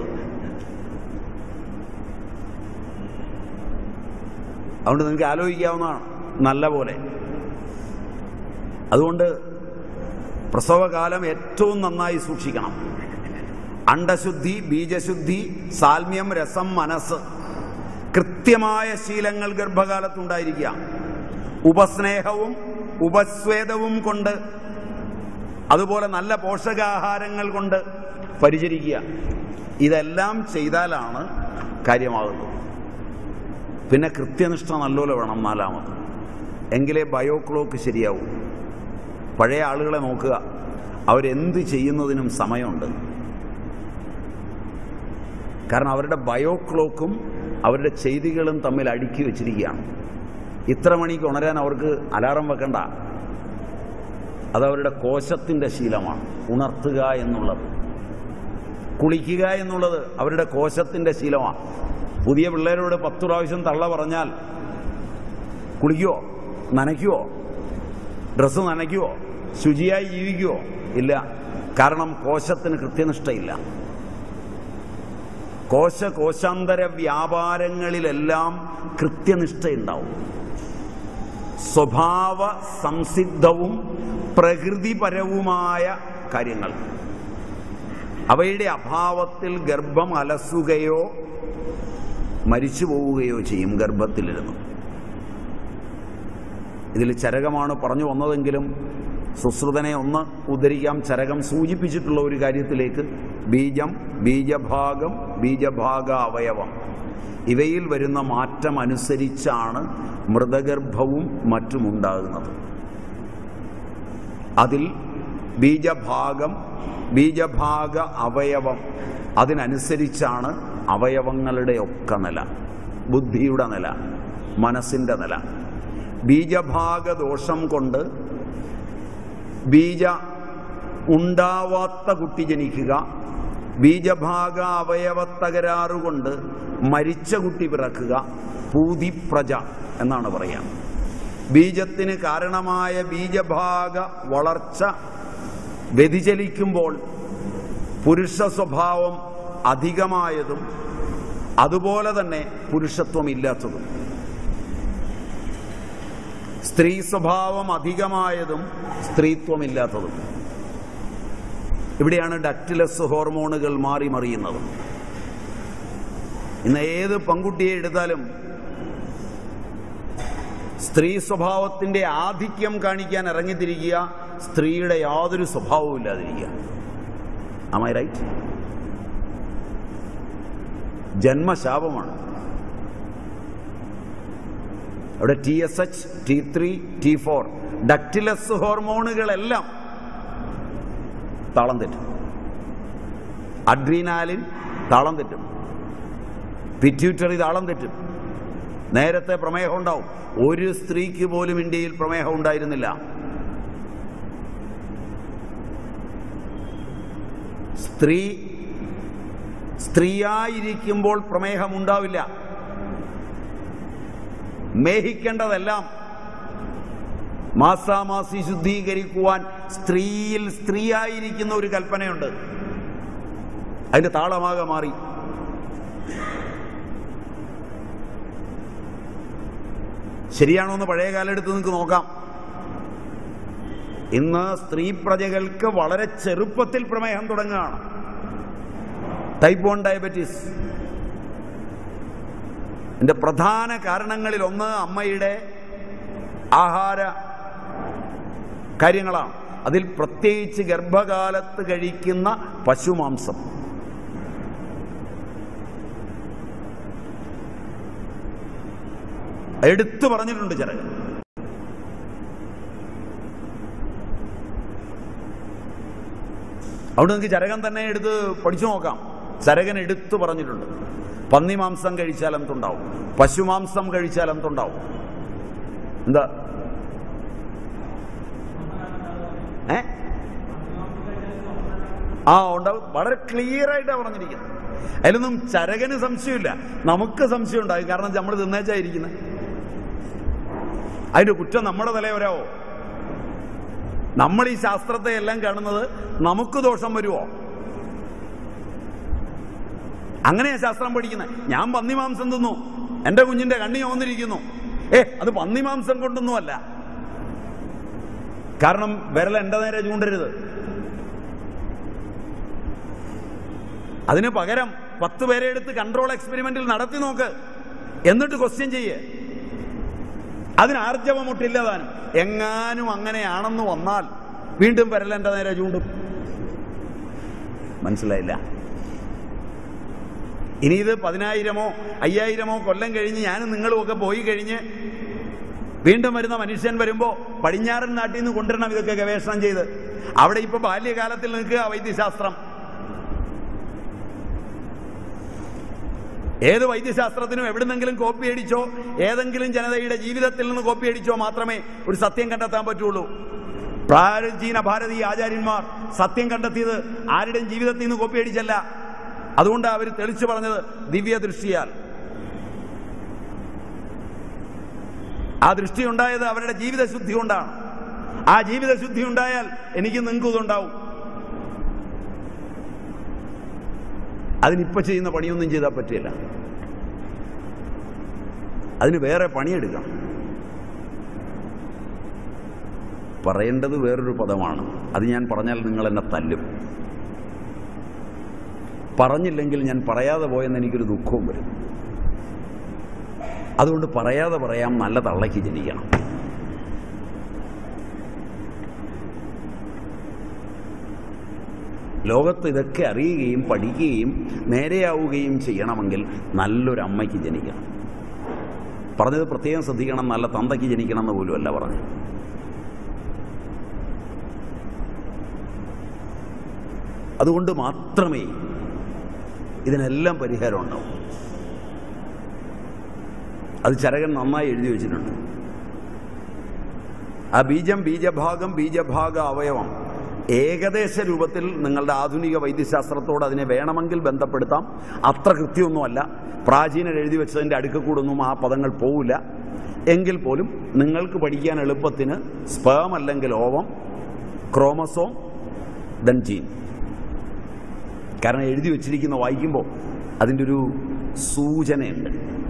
അതുകൊണ്ട് നിങ്ങൾക്ക് ആലോചിക്കാവുന്നതാണ് നല്ല പോലെ അതുകൊണ്ട് പ്രസവകാലം ഏറ്റവും നന്നായി സൂക്ഷിക്കണം അണ്ടശുദ്ധി ബീജശുദ്ധി സാൽമ്യം രസം മനസ്സ് കൃത്യമായ ശീലങ്ങൾ ഗർഭകാലത്തുണ്ടായിരിക്കുക ഉപസ്നേഹവും ഉപസ്വേദവും കൊണ്ട് അതുപോലെ നല്ല പോഷകാഹാരങ്ങൾ കൊണ്ട് പരിചരിക്കുക ഇതെല്ലാം ചെയ്താലാണ് കാര്യമാകുന്നത് പിന്നെ കൃത്യനിഷ്ഠ നല്ലപോലെ വേണം നാലാമത് എങ്കിലേ ബയോ ക്ലോക്ക് ശരിയാവും പഴയ ആളുകളെ നോക്കുക അവരെന്ത് ചെയ്യുന്നതിനും സമയമുണ്ട് കാരണം അവരുടെ ബയോ ക്ലോക്കും അവരുടെ ചെയ്തികളും തമ്മിൽ അടുക്കി വെച്ചിരിക്കുകയാണ് ഇത്ര മണിക്ക് ഉണരാൻ അവർക്ക് അലാറം വെക്കണ്ട അതവരുടെ കോശത്തിൻ്റെ ശീലമാണ് ഉണർത്തുക എന്നുള്ളത് കുളിക്കുക എന്നുള്ളത് അവരുടെ കോശത്തിൻ്റെ ശീലമാണ് പുതിയ പിള്ളേരോട് പത്ത് പ്രാവശ്യം തള്ള പറഞ്ഞാൽ കുളിക്കുവോ നനയ്ക്കുവോ ഡ്രസ്സ് നനയ്ക്കുവോ ശുചിയായി ജീവിക്കുവോ ഇല്ല കാരണം കോശത്തിന് കൃത്യനിഷ്ഠയില്ല കോശ കോശാന്തര വ്യാപാരങ്ങളിലെല്ലാം കൃത്യനിഷ്ഠയുണ്ടാവും സ്വഭാവ സംസിദ്ധവും പ്രകൃതിപരവുമായ കാര്യങ്ങൾ അവയുടെ അഭാവത്തിൽ ഗർഭം അലസുകയോ മരിച്ചു പോവുകയോ ചെയ്യും ഗർഭത്തിലിരുന്നു ഇതിൽ ചരകമാണ് പറഞ്ഞു വന്നതെങ്കിലും സുശ്രുതനെ ഒന്ന് ഉദ്ധരിക്കാം ചരകം സൂചിപ്പിച്ചിട്ടുള്ള ഒരു കാര്യത്തിലേക്ക് ബീജം ബീജഭാഗം ബീജഭാഗ അവയവം ഇവയിൽ വരുന്ന മാറ്റം അനുസരിച്ചാണ് മൃതഗർഭവും മറ്റുമുണ്ടാകുന്നത് അതിൽ ബീജഭാഗം ബീജഭാഗ അവയവം അതിനനുസരിച്ചാണ് അവയവങ്ങളുടെ ഒക്കെ നില ബുദ്ധിയുടെ നില മനസ്സിൻ്റെ നില ബീജഭാഗ ദോഷം കൊണ്ട് ബീജ ഉണ്ടാവാത്ത കുട്ടി ജനിക്കുക ബീജഭാഗ അവയവ തകരാറുകൊണ്ട് മരിച്ച കുട്ടി പിറക്കുക പൂതിപ്രജ എന്നാണ് പറയാം ബീജത്തിന് കാരണമായ ബീജഭാഗ വളർച്ച വ്യതിചലിക്കുമ്പോൾ പുരുഷ സ്വഭാവം അധികമായതും അതുപോലെ തന്നെ പുരുഷത്വം ഇല്ലാത്തതും സ്ത്രീ സ്വഭാവം അധികമായതും സ്ത്രീത്വമില്ലാത്തതും ഇവിടെയാണ് ഡക്റ്റിലസ് ഹോർമോണുകൾ മാറി മറിയുന്നത് ഇന്ന് ഏത് പെൺകുട്ടിയെ എടുത്താലും സ്ത്രീ സ്വഭാവത്തിന്റെ ആധിക്യം കാണിക്കാൻ ഇറങ്ങിത്തിരിക്കുക സ്ത്രീയുടെ യാതൊരു സ്വഭാവവും ഇല്ലാതിരിക്കുക ആമൈ റൈറ്റ് ജന്മശാപമാണ് അവിടെ T S H T three T four ductless ഹോർമോണുകളെല്ലാം താളം തെറ്റും അഡ്രീനാലിൻ താളം തെറ്റും പിറ്റ്യൂട്ടറി താളം തെറ്റും നേരത്തെ പ്രമേഹം ഉണ്ടാവും ഒരു സ്ത്രീക്ക് പോലും ഇന്ത്യയിൽ പ്രമേഹം ഉണ്ടായിരുന്നില്ല സ്ത്രീ സ്ത്രീയായിരിക്കുമ്പോൾ പ്രമേഹം ഉണ്ടാവില്ല മേഹിക്കേണ്ടതെല്ലാം മാസാമാസി ശുദ്ധീകരിക്കുവാൻ സ്ത്രീയിൽ സ്ത്രീയായിരിക്കുന്ന ഒരു കൽപ്പനയുണ്ട് അതിന്റെ താളമാകെ മാറി ശരിയാണോ എന്ന് പഴയ കാലെടുത്ത് നിങ്ങൾക്ക് നോക്കാം ഇന്ന് സ്ത്രീ പ്രജകൾക്ക് വളരെ ചെറുപ്പത്തിൽ പ്രമേഹം തുടങ്ങുകയാണ് ടൈപ്പ് വൺ ഡയബറ്റീസ് ഇതിന്റെ പ്രധാന കാരണങ്ങളിൽ ഒന്ന് അമ്മയുടെ ആഹാര കാര്യങ്ങളാണ് അതിൽ പ്രത്യേകിച്ച് ഗർഭകാലത്ത് കഴിക്കുന്ന പശുമാംസം എടുത്തു പറഞ്ഞിട്ടുണ്ട് ചരകൻ അവിടെ നിങ്ങൾക്ക് ചരകൻ തന്നെ എടുത്ത് പഠിച്ചു നോക്കാം ചരകൻ എടുത്തു പറഞ്ഞിട്ടുണ്ട് പന്നി മാംസം കഴിച്ചാൽ എന്തുണ്ടാവും പശുമാംസം കഴിച്ചാൽ എന്തുണ്ടാവും എന്താ ഏ ആ ഉണ്ടാവും വളരെ ക്ലിയർ ആയിട്ടാണ് പറഞ്ഞിരിക്കുന്നത് അതിലൊന്നും ചരകന് സംശയമില്ല നമുക്ക് സംശയം ഉണ്ടാകും കാരണം നമ്മൾ തിന്നേച്ചായിരിക്കുന്നത് അതിന്റെ കുറ്റം നമ്മുടെ തലയോരാവോ നമ്മൾ ഈ ശാസ്ത്രത്തെ എല്ലാം കാണുന്നത് നമുക്ക് ദോഷം വരുമോ അങ്ങനെയാ ശാസ്ത്രം പഠിക്കുന്നത് ഞാൻ പന്നിമാംസം തിന്നു എന്റെ കുഞ്ഞിന്റെ കണ്ണി ചോന്നിരിക്കുന്നു ഏ അത് പന്നിമാംസം കൊണ്ടൊന്നുമല്ല കാരണം വിരൽ എന്റെ നേരെ ചൂണ്ടരുത് അതിന് പകരം പത്ത് പേരെ എടുത്ത് കൺട്രോൾ എക്സ്പെരിമെന്റിൽ നടത്തി നോക്ക് എന്നിട്ട് ക്വസ്റ്റ്യൻ ചെയ്യേ അതിന് ആർജവമുട്ടില്ല താനും എങ്ങാനും അങ്ങനെയാണെന്ന് വന്നാൽ വീണ്ടും വിരലെന്റെ നേരെ ചൂണ്ടും മനസ്സിലായില്ല ഇനി ഇത് പതിനായിരമോ അയ്യായിരമോ കൊല്ലം കഴിഞ്ഞ് ഞാനും നിങ്ങളും ഒക്കെ പോയി കഴിഞ്ഞ് വീണ്ടും വരുന്ന മനുഷ്യൻ വരുമ്പോ പടിഞ്ഞാറൻ നാട്ടിൽ നിന്ന് കൊണ്ടുവരണം ഇതൊക്കെ ഗവേഷണം ചെയ്ത് അവിടെ ഇപ്പൊ ബാല്യകാലത്തിൽ നിൽക്കുക വൈദ്യശാസ്ത്രം ഏത് വൈദ്യശാസ്ത്രത്തിനും എവിടുന്നെങ്കിലും കോപ്പി അടിച്ചോ ഏതെങ്കിലും ജനതയുടെ ജീവിതത്തിൽ നിന്ന് കോപ്പി അടിച്ചോ മാത്രമേ ഒരു സത്യം കണ്ടെത്താൻ പറ്റുള്ളൂ പ്രാചീന ഭാരതീയ ആചാര്യന്മാർ സത്യം കണ്ടെത്തിയത് ആരുടെയും ജീവിതത്തിൽ നിന്ന് കോപ്പി അടിച്ചല്ല അതുകൊണ്ട് അവർ തെളിച്ചു പറഞ്ഞത് ദിവ്യ ദൃഷ്ടിയാൽ ആ ദൃഷ്ടി ഉണ്ടായത് അവരുടെ ജീവിതശുദ്ധി കൊണ്ടാണ് ആ ജീവിതശുദ്ധി ഉണ്ടായാൽ എനിക്ക് നിങ്ങൾക്കും ഇതുണ്ടാവും അതിനിപ്പോ ചെയ്യുന്ന പണിയൊന്നും ചെയ്താൽ പറ്റില്ല അതിന് വേറെ പണിയെടുക്കണം പറയേണ്ടത് വേറൊരു പദമാണ് അത് ഞാൻ പറഞ്ഞാൽ നിങ്ങൾ എന്നെ തല്ലും പറഞ്ഞില്ലെങ്കിൽ ഞാൻ പറയാതെ പോയെന്ന് എനിക്കൊരു ദുഃഖവും വരും അതുകൊണ്ട് പറയാതെ പറയാം നല്ല തള്ളയ്ക്ക് ജനിക്കണം ലോകത്ത് ഇതൊക്കെ അറിയുകയും പഠിക്കുകയും നേരെയാവുകയും ചെയ്യണമെങ്കിൽ നല്ലൊരു അമ്മയ്ക്ക് ജനിക്കണം പറഞ്ഞത് പ്രത്യേകം ശ്രദ്ധിക്കണം നല്ല തന്തയ്ക്ക് ജനിക്കണം എന്ന് പോലുമല്ല പറഞ്ഞു അതുകൊണ്ട് മാത്രമേ ഇതിനെല്ലാം പരിഹാരം ഉണ്ടാവും അത് ചരകൻ നന്നായി എഴുതി വെച്ചിട്ടുണ്ട് ആ ബീജം ബീജഭാഗം ബീജഭാഗ അവയവം ഏകദേശ രൂപത്തിൽ നിങ്ങളുടെ ആധുനിക വൈദ്യശാസ്ത്രത്തോട് അതിനെ വേണമെങ്കിൽ ബന്ധപ്പെടുത്താം അത്ര കൃത്യമൊന്നുമല്ല പ്രാചീനർ എഴുതി വെച്ചതിൻ്റെ അടുക്കക്കൂടൊന്നും ആ പദങ്ങൾ പോവില്ല എങ്കിൽ പോലും നിങ്ങൾക്ക് പഠിക്കാൻ എളുപ്പത്തിന് സ്പേം അല്ലെങ്കിൽ ഓവം ക്രോമസോം ദൻ ജീൻ കാരണം എഴുതി വെച്ചിരിക്കുന്ന വായിക്കുമ്പോൾ അതിൻ്റെ ഒരു സൂചനയുണ്ട്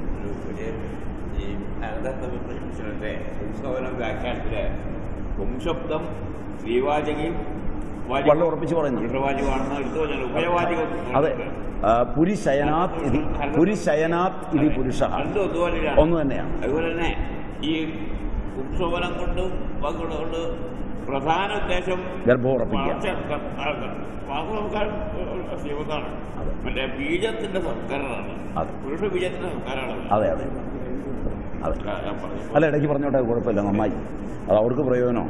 ഈ അനന്തമിശ്രന്റെ ഉത്സവനം വ്യാഖ്യാനത്തില് പുംശബ്ദം ശ്രീവാചകയും വളരെ ഉറപ്പിച്ച് പറയുന്നു. പുരുഷവാചകമാണെന്ന് എടുത്തു പറഞ്ഞാൽ ഉഭയവാചകം അതെ ആ, പുരിശയനാത് ഇതി പുരിശയനാത് ഇതി പുരുഷ രണ്ടും ഒന്നുപോലെയാണ് ഒന്ന് തന്നെയാണ് അതുപോലെ തന്നെ ഈ പുംസവനം കൊണ്ടും വാക്കുകൾ കൊണ്ട് പ്രധാന ഉദ്ദേശം ഗർഭം ഉറപ്പിക്കുക. വളർച്ച വാസനംസ്കാരം ശ്രീമത്താണ് അതെ. മറ്റേ ബീജത്തിന്റെ സംസ്കരണമാണ് അതെ. പുരുഷ ബീജത്തിന്റെ സംസ്കാരമാണ് അതെ അതെ അതെ ഞാൻ പറഞ്ഞു അല്ല ഇടയ്ക്ക് പറഞ്ഞോട്ടെ കുഴപ്പമില്ല നന്നായി അത് അവർക്ക് പ്രയോജനമാണ്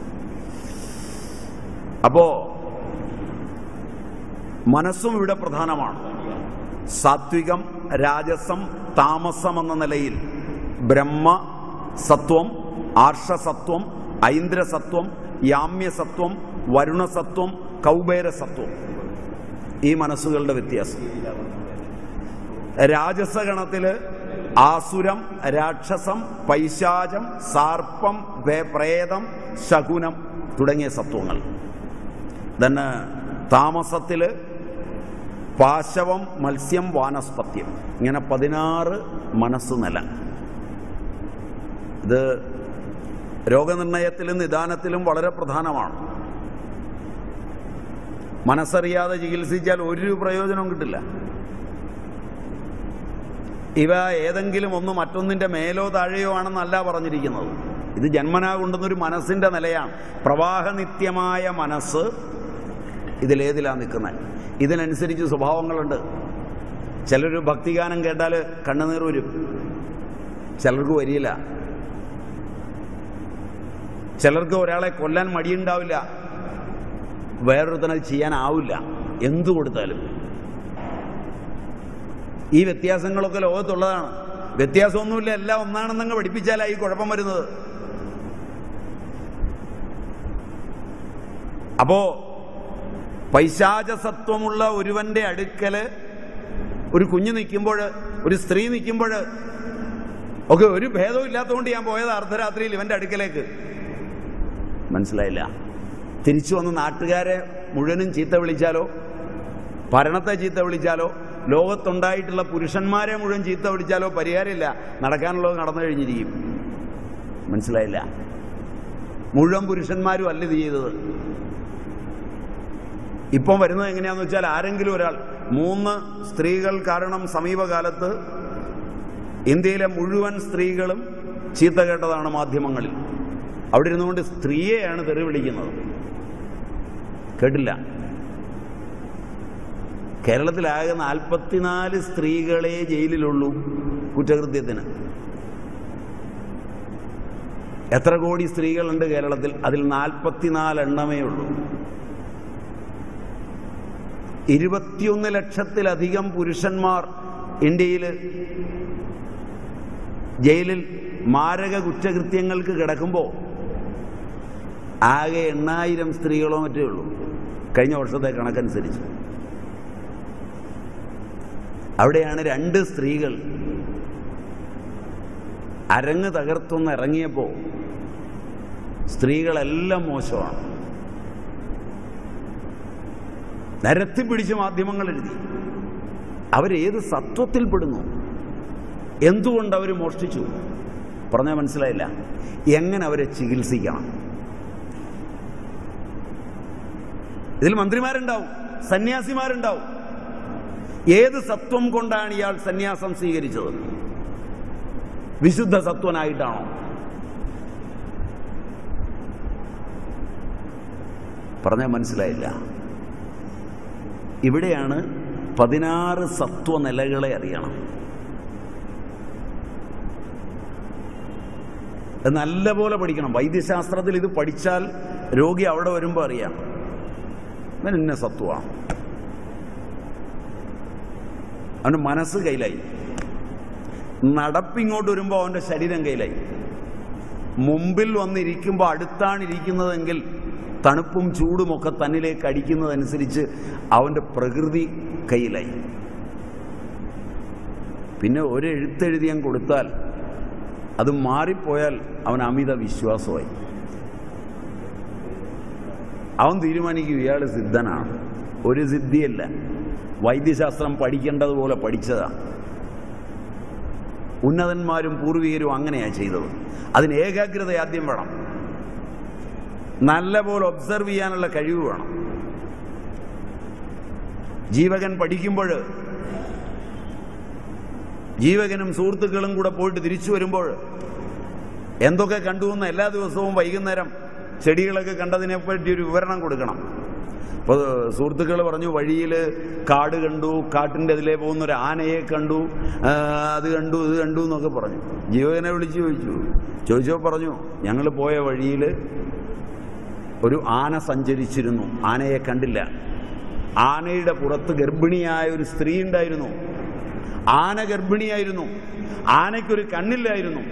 അപ്പോ മനസ്സും ഇവിടെ പ്രധാനമാണ് സാത്വികം രാജസം താമസം എന്ന നിലയിൽ ബ്രഹ്മ സത്വം ആർഷസത്വം ഐന്ദ്രസത്വം യാമ്യസത്വം വരുണസത്വം കൗബേരസത്വം ഈ മനസ്സുകളുടെ വ്യത്യാസം രാജസഗണത്തില് ആസുരം രാക്ഷസം പൈശാചം സാർപ്പം വേ- പ്രേതം ശകുനം തുടങ്ങിയ സത്വങ്ങൾ തന്നെ താമസത്തില് പാശവം മത്സ്യം വാനസ്പത്യം ഇങ്ങനെ പതിനാറ് മനസ്സ് നില ഇത് രോഗനിർണയത്തിലും നിദാനത്തിലും വളരെ പ്രധാനമാണ് മനസ്സറിയാതെ ചികിത്സിച്ചാൽ ഒരു പ്രയോജനവും കിട്ടില്ല ഇവ ഏതെങ്കിലും ഒന്ന് മറ്റൊന്നിന്റെ മേലോ താഴെയോ ആണെന്നല്ല പറഞ്ഞിരിക്കുന്നത് ഇത് ജന്മനാ കൊണ്ടുന്നൊരു മനസ്സിന്റെ നിലയാണ് പ്രവാഹനിത്യമായ മനസ്സ് ഇതിലേതിലാ നിൽക്കുന്നത് ഇതിനനുസരിച്ച് സ്വഭാവങ്ങളുണ്ട് ചിലർ ഭക്തിഗാനം കേട്ടാൽ കണ്ണുനീർ വരും ചിലർക്ക് വരിയില്ല ചിലർക്ക് ഒരാളെ കൊല്ലാൻ മടിയുണ്ടാവില്ല വേറൊരുത്തനത് ചെയ്യാനാവില്ല എന്തു കൊടുത്താലും ഈ വ്യത്യാസങ്ങളൊക്കെ ലോകത്തുള്ളതാണ് വ്യത്യാസമൊന്നുമില്ല എല്ലാം ഒന്നാണെന്നങ്ങ് പഠിപ്പിച്ചാലായി കുഴപ്പം വരുന്നത് അപ്പോ പൈശാചസത്വമുള്ള ഒരുവന്റെ അടുക്കല് ഒരു കുഞ്ഞ് നിൽക്കുമ്പോൾ ഒരു സ്ത്രീ നിൽക്കുമ്പോൾ ഒക്കെ ഒരു ഭേദവും ഇല്ലാത്തതുകൊണ്ട് ഞാൻ പോയത് അർദ്ധരാത്രിയിൽ ഇവന്റെ അടുക്കലേക്ക് മനസ്സിലായില്ല തിരിച്ചു വന്ന് നാട്ടുകാരെ മുഴുവനും ചീത്ത വിളിച്ചാലോ ഭരണത്തെ ചീത്ത വിളിച്ചാലോ ലോകത്തുണ്ടായിട്ടുള്ള പുരുഷന്മാരെ മുഴുവൻ ചീത്ത വിളിച്ചാലോ പരിഹാരമില്ല നടക്കാനുള്ളത് നടന്നു കഴിഞ്ഞിരിക്കും മനസ്സിലായില്ല മുഴുവൻ പുരുഷന്മാരും അല്ല ഇത് ചെയ്തത് ഇപ്പം വരുന്നത് എങ്ങനെയാന്ന് വെച്ചാൽ ആരെങ്കിലും ഒരാൾ മൂന്ന് സ്ത്രീകൾ കാരണം സമീപകാലത്ത് ഇന്ത്യയിലെ മുഴുവൻ സ്ത്രീകളും ചീത്ത കേട്ടതാണ് മാധ്യമങ്ങളിൽ അവിടെ ഇരുന്നുകൊണ്ട് സ്ത്രീയെയാണ് തെറി വിളിക്കുന്നത് കേട്ടില്ല കേരളത്തിലാകെ നാൽപ്പത്തിനാല് സ്ത്രീകളെ ജയിലിലുള്ളൂ കുറ്റകൃത്യത്തിന് എത്ര കോടി സ്ത്രീകളുണ്ട് കേരളത്തിൽ അതിൽ നാൽപ്പത്തിനാല് എണ്ണമേ ഉള്ളൂ ഇരുപത്തിയൊന്ന് ലക്ഷത്തിലധികം പുരുഷന്മാർ ഇന്ത്യയിൽ ജയിലിൽ മാരക കുറ്റകൃത്യങ്ങൾക്ക് കിടക്കുമ്പോൾ ആകെ എണ്ണായിരം സ്ത്രീകളോ മറ്റേ ഉള്ളൂ കഴിഞ്ഞ വർഷത്തെ കണക്കനുസരിച്ച് അവിടെയാണ് രണ്ട് സ്ത്രീകൾ അരങ്ങ് തകർത്തൊന്ന് ഇറങ്ങിയപ്പോൾ സ്ത്രീകളെല്ലാം മോശമാണ് നിരത്തി പിടിച്ച് മാധ്യമങ്ങൾ എഴുതി അവരേത് സത്വത്തിൽപ്പെടുന്നു എന്തുകൊണ്ട് അവർ മോഷ്ടിച്ചു പറഞ്ഞാൽ മനസ്സിലായില്ല എങ്ങനെ അവരെ ചികിത്സിക്കണം ഇതിൽ മന്ത്രിമാരുണ്ടാവും സന്യാസിമാരുണ്ടാവും ഏത് സത്വം കൊണ്ടാണ് ഇയാൾ സന്യാസം സ്വീകരിച്ചത് വിശുദ്ധ സത്വനായിട്ടാണോ പറഞ്ഞാൽ മനസ്സിലായില്ല ഇവിടെയാണ് പതിനാറ് സത്വനിലകളെ അറിയണം അത് നല്ലപോലെ പഠിക്കണം വൈദ്യശാസ്ത്രത്തിൽ ഇത് പഠിച്ചാൽ രോഗി അവിടെ വരുമ്പോൾ അറിയാം ഇവൻ ഇന്ന സത്വമാണ് അവൻ്റെ മനസ്സ് കയ്യിലായി നടപ്പിങ്ങോട്ട് വരുമ്പോൾ അവൻ്റെ ശരീരം കയ്യിലായി മുമ്പിൽ വന്നിരിക്കുമ്പോൾ അടുത്താണ് ഇരിക്കുന്നതെങ്കിൽ തണുപ്പും ചൂടുമൊക്കെ തന്നിലേക്ക് അടിക്കുന്നതനുസരിച്ച് അവൻ്റെ പ്രകൃതി കയ്യിലായി പിന്നെ ഒരു എഴുത്തെഴുതിയാൻ കൊടുത്താൽ അത് മാറിപ്പോയാൽ അവൻ അമിത വിശ്വാസമായി അവൻ തീരുമാനിക്കും ഇയാൾ സിദ്ധനാണ് ഒരു സിദ്ധിയല്ല വൈദ്യശാസ്ത്രം പഠിക്കേണ്ടതുപോലെ പഠിച്ചതാണ് ഉന്നതന്മാരും പൂർവികരും അങ്ങനെയാണ് ചെയ്തത് അതിന് ഏകാഗ്രത ആദ്യം വേണം നല്ലപോലെ ഒബ്സർവ് ചെയ്യാനുള്ള കഴിവ് വേണം ജീവകൻ പഠിക്കുമ്പോൾ ജീവകനും സുഹൃത്തുക്കളും കൂടെ പോയിട്ട് തിരിച്ചു വരുമ്പോൾ എന്തൊക്കെ കണ്ടു എന്ന് എല്ലാ ദിവസവും വൈകുന്നേരം ചെടികളൊക്കെ കണ്ടതിനെ പറ്റി ഒരു വിവരണം കൊടുക്കണം അപ്പോൾ സുഹൃത്തുക്കൾ പറഞ്ഞു വഴിയിൽ കാട് കണ്ടു കാട്ടിൻ്റെ അതിലേ പോകുന്ന ഒരു ആനയെ കണ്ടു ആ, അത് കണ്ടു ഇത് കണ്ടു എന്നൊക്കെ പറഞ്ഞു ജീവകനെ വിളിച്ച് ചോദിച്ചു ചോദിച്ചപ്പോൾ പറഞ്ഞു ഞങ്ങൾ പോയ വഴിയിൽ ഒരു ആന സഞ്ചരിച്ചിരുന്നു ആനയെ കണ്ടില്ല ആനയുടെ പുറത്ത് ഗർഭിണിയായ ഒരു സ്ത്രീ ഉണ്ടായിരുന്നു ആന ഗർഭിണിയായിരുന്നു ആനയ്ക്കൊരു കണ്ണില്ലായിരുന്നു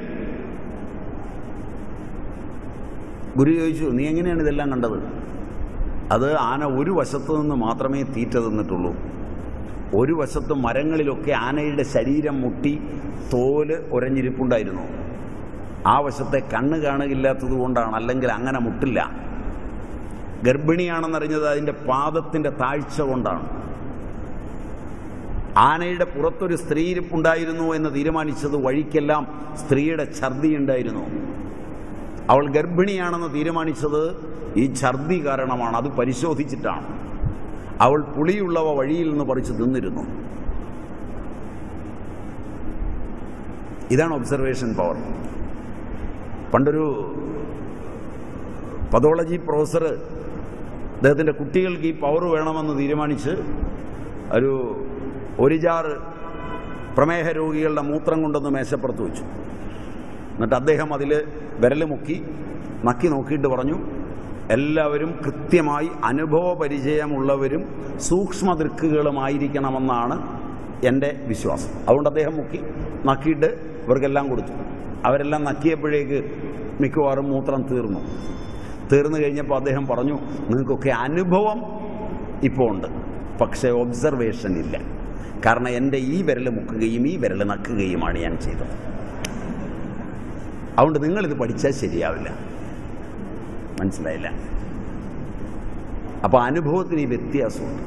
ഗുരു ചോദിച്ചു നീ എങ്ങനെയാണ് ഇതെല്ലാം കണ്ടത് അത് ആന ഒരു വശത്തു നിന്ന് മാത്രമേ തീറ്റ തിന്നിട്ടുള്ളൂ ഒരു വശത്ത് മരങ്ങളിലൊക്കെ ആനയുടെ ശരീരം മുട്ടി തോല് ഉരഞ്ഞിരിപ്പുണ്ടായിരുന്നു ആ വശത്തെ കണ്ണ് കാണുകയില്ലാത്തത് കൊണ്ടാണ് അല്ലെങ്കിൽ അങ്ങനെ മുട്ടില്ല ഗർഭിണിയാണെന്നറിഞ്ഞത് അതിൻ്റെ പാദത്തിൻ്റെ താഴ്ച കൊണ്ടാണ് ആനയുടെ പുറത്തൊരു സ്ത്രീ ഇരിപ്പുണ്ടായിരുന്നു എന്ന് തീരുമാനിച്ചത് വഴിക്കെല്ലാം സ്ത്രീയുടെ ഛർദി ഉണ്ടായിരുന്നു അവൾ ഗർഭിണിയാണെന്ന് തീരുമാനിച്ചത് ഈ ഛർദി കാരണമാണ് അത് പരിശോധിച്ചിട്ടാണ് അവൾ പുളിയുള്ളവ വഴിയിൽ നിന്ന് പറിച്ച് തിന്നിരുന്നു ഇതാണ് ഒബ്സർവേഷൻ പവർ പണ്ടൊരു പതോളജി പ്രൊഫസർ അദ്ദേഹത്തിൻ്റെ കുട്ടികൾക്ക് ഈ പവർ വേണമെന്ന് തീരുമാനിച്ച് ഒരു ഒരു ജാറ് പ്രമേഹ രോഗികളുടെ മൂത്രം കൊണ്ടൊന്ന് മേശപ്പുറത്ത് വെച്ചു എന്നിട്ട് അദ്ദേഹം അതിൽ വിരൽ മുക്കി നക്കി നോക്കിയിട്ട് പറഞ്ഞു എല്ലാവരും കൃത്യമായി അനുഭവ പരിചയമുള്ളവരും സൂക്ഷ്മദൃക്കുകളുമായിരിക്കണമെന്നാണ് എൻ്റെ വിശ്വാസം അതുകൊണ്ട് അദ്ദേഹം മുക്കി നക്കിയിട്ട് ഇവർക്കെല്ലാം കൊടുത്തു അവരെല്ലാം നക്കിയപ്പോഴേക്ക് മിക്കവാറും മൂത്രം തീർന്നു തീർന്നു കഴിഞ്ഞപ്പോൾ അദ്ദേഹം പറഞ്ഞു നിങ്ങൾക്കൊക്കെ അനുഭവം ഇപ്പോൾ ഉണ്ട് പക്ഷേ ഒബ്സർവേഷൻ ഇല്ല കാരണം എൻ്റെ ഈ വിരൽ മുക്കുകയും ഈ വിരൽ നക്കുകയുമാണ് ഞാൻ ചെയ്തത് അതുകൊണ്ട് നിങ്ങളിത് പഠിച്ചാൽ ശരിയാവില്ല മനസ്സിലായില്ല അപ്പോൾ അനുഭവത്തിന് ഈ വ്യത്യാസമുണ്ട്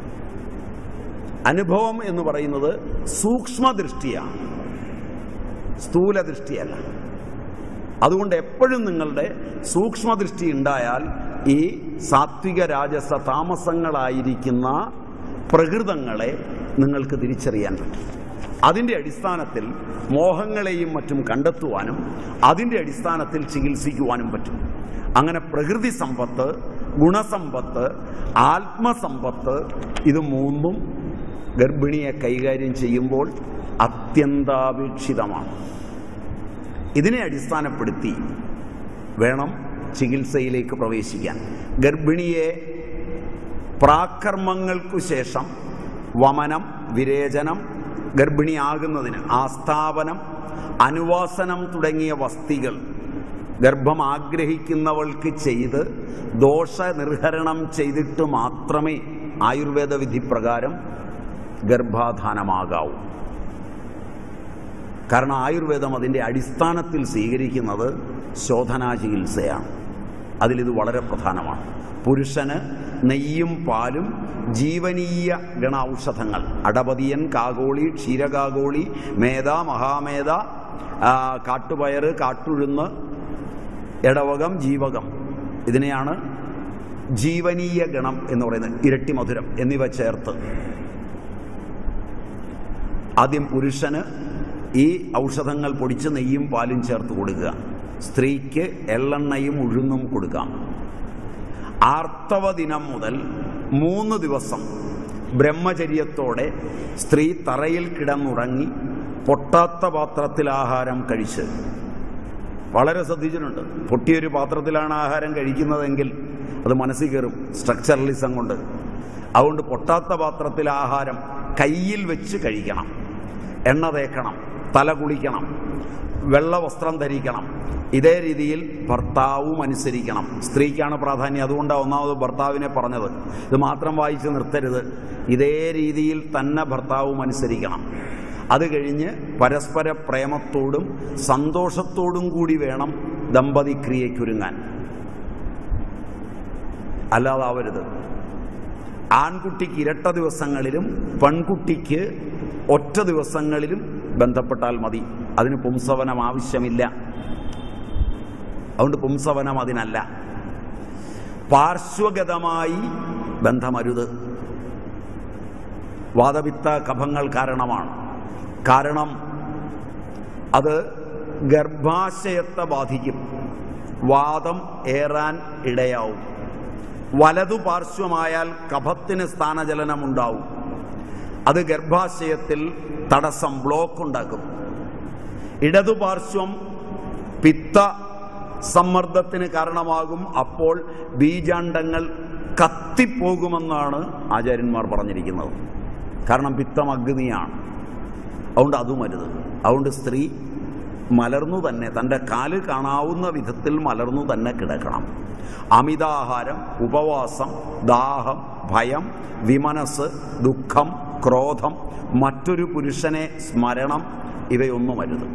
അനുഭവം എന്ന് പറയുന്നത് സൂക്ഷ്മദൃഷ്ടിയാണ് സ്ഥൂല ദൃഷ്ടിയല്ല അതുകൊണ്ട് എപ്പോഴും നിങ്ങളുടെ സൂക്ഷ്മദൃഷ്ടി ഉണ്ടായാൽ ഈ സാത്വിക രാജസ താമസങ്ങളായിരിക്കുന്ന പ്രകൃതങ്ങളെ നിങ്ങൾക്ക് തിരിച്ചറിയാൻ പറ്റും അതിൻ്റെ അടിസ്ഥാനത്തിൽ മോഹങ്ങളെയും മറ്റും കണ്ടെത്തുവാനും അതിൻ്റെ അടിസ്ഥാനത്തിൽ ചികിത്സിക്കുവാനും പറ്റും അങ്ങനെ പ്രകൃതി സമ്പത്ത് ഗുണസമ്പത്ത് ആത്മസമ്പത്ത് ഇത് മൂന്നും ഗർഭിണിയെ കൈകാര്യം ചെയ്യുമ്പോൾ അത്യന്താപേക്ഷിതമാണ് ഇതിനെ അടിസ്ഥാനപ്പെടുത്തി വേണം ചികിത്സയിലേക്ക് പ്രവേശിക്കാൻ ഗർഭിണിയെ പ്രാകർമ്മങ്ങൾക്കു ശേഷം വമനം വിരേചനം ഗർഭിണിയാകുന്നതിന് ആസ്ഥാപനം അനുവാസനം തുടങ്ങിയ വസ്തികൾ ഗർഭം ആഗ്രഹിക്കുന്നവൾക്ക് ചെയ്ത് ദോഷനിർഹരണം ചെയ്തിട്ട് മാത്രമേ ആയുർവേദ വിധി പ്രകാരം ഗർഭാധാനമാകാവൂ കാരണം ആയുർവേദം അതിൻ്റെ അടിസ്ഥാനത്തിൽ സ്വീകരിക്കുന്നത് ശോധനാ ചികിത്സയാണ് അതിലിത് വളരെ പ്രധാനമാണ് പുരുഷന് നെയ്യും പാലും ജീവനീയ ഗണ ഔഷധങ്ങൾ അടപതിയൻ കാകോളി ക്ഷീരകാകോളി മേധ മഹാമേധ ആ, കാട്ടുപയറ് കാട്ടുഴുന്ന് ഇടവകം ജീവകം ഇതിനെയാണ് ജീവനീയ ഗണം എന്ന് പറയുന്നത് ഇരട്ടി മധുരം എന്നിവ ചേർത്ത് ആദ്യം പുരുഷന് ഈ ഔഷധങ്ങൾ പൊടിച്ച് നെയ്യും പാലും ചേർത്ത് കൊടുക്കുക സ്ത്രീക്ക് എള്ളെണ്ണയും ഉഴുന്നും കൊടുക്കാം ആർത്തവ ദിനം മുതൽ മൂന്ന് ദിവസം ബ്രഹ്മചര്യത്തോടെ സ്ത്രീ തറയിൽ കിടന്നുറങ്ങി പൊട്ടാത്ത പാത്രത്തിൽ ആഹാരം കഴിച്ച് വളരെ ശ്രദ്ധിച്ചിട്ടുണ്ട് പൊട്ടിയൊരു പാത്രത്തിലാണ് ആഹാരം കഴിക്കുന്നതെങ്കിൽ അത് മനസ്സിൽ കയറും സ്ട്രക്ചറലിസം കൊണ്ട് അതുകൊണ്ട് പൊട്ടാത്ത പാത്രത്തിൽ ആഹാരം കയ്യിൽ വെച്ച് കഴിക്കണം എണ്ണ തേക്കണം തല കുളിക്കണം വെള്ള വസ്ത്രം ധരിക്കണം ഇതേ രീതിയിൽ ഭർത്താവും അനുസരിക്കണം സ്ത്രീക്കാണ് പ്രാധാന്യം അതുകൊണ്ടാണ് ഒന്നാമത് ഭർത്താവിനെ പറഞ്ഞത് ഇത് മാത്രം വായിച്ച് നിർത്തരുത് ഇതേ രീതിയിൽ തന്നെ ഭർത്താവും അനുസരിക്കണം അത് കഴിഞ്ഞ് പരസ്പര പ്രേമത്തോടും സന്തോഷത്തോടും കൂടി വേണം ദമ്പതിക്രിയയ്ക്കൊരുങ്ങാൻ അല്ലാതാവരുത് ആൺകുട്ടിക്ക് ഇരട്ട ദിവസങ്ങളിലും പെൺകുട്ടിക്ക് ഒറ്റ ദിവസങ്ങളിലും ബന്ധപ്പെട്ടാൽ മതി അതിന് പുംസവനം ആവശ്യമില്ല അതുകൊണ്ട് പുംസവനം അതിനല്ല പാർശ്വഗതമായി ബന്ധമരുത് വാദപിത്ത കഫങ്ങൾ കാരണമാണ് കാരണം അത് ഗർഭാശയത്തെ ബാധിക്കും വാദം ഏറാൻ ഇടയാവും വലതു പാർശ്വമായാൽ കഫത്തിന് സ്ഥാനചലനമുണ്ടാവും അത് ഗർഭാശയത്തിൽ തടസ്സം ബ്ലോക്ക് ഉണ്ടാക്കും ഇടതു പാർശ്വം പിത്ത സമ്മർദ്ദത്തിന് കാരണമാകും അപ്പോൾ ബീജാണ്ടങ്ങൾ കത്തിപ്പോകുമെന്നാണ് ആചാര്യന്മാർ പറഞ്ഞിരിക്കുന്നത് കാരണം പിത്തം അഗ്നിയാണ് അതുകൊണ്ട് അതും അരുത് അതുകൊണ്ട് സ്ത്രീ മലർന്നു തന്നെ തൻ്റെ കാല് കാണാവുന്ന വിധത്തിൽ മലർന്നു തന്നെ കിടക്കണം അമിതാഹാരം ഉപവാസം ദാഹം ഭയം വിമനസ് ദുഃഖം ക്രോധം മറ്റൊരു പുരുഷനെ സ്മരണം ഇവയൊന്നും അരുത്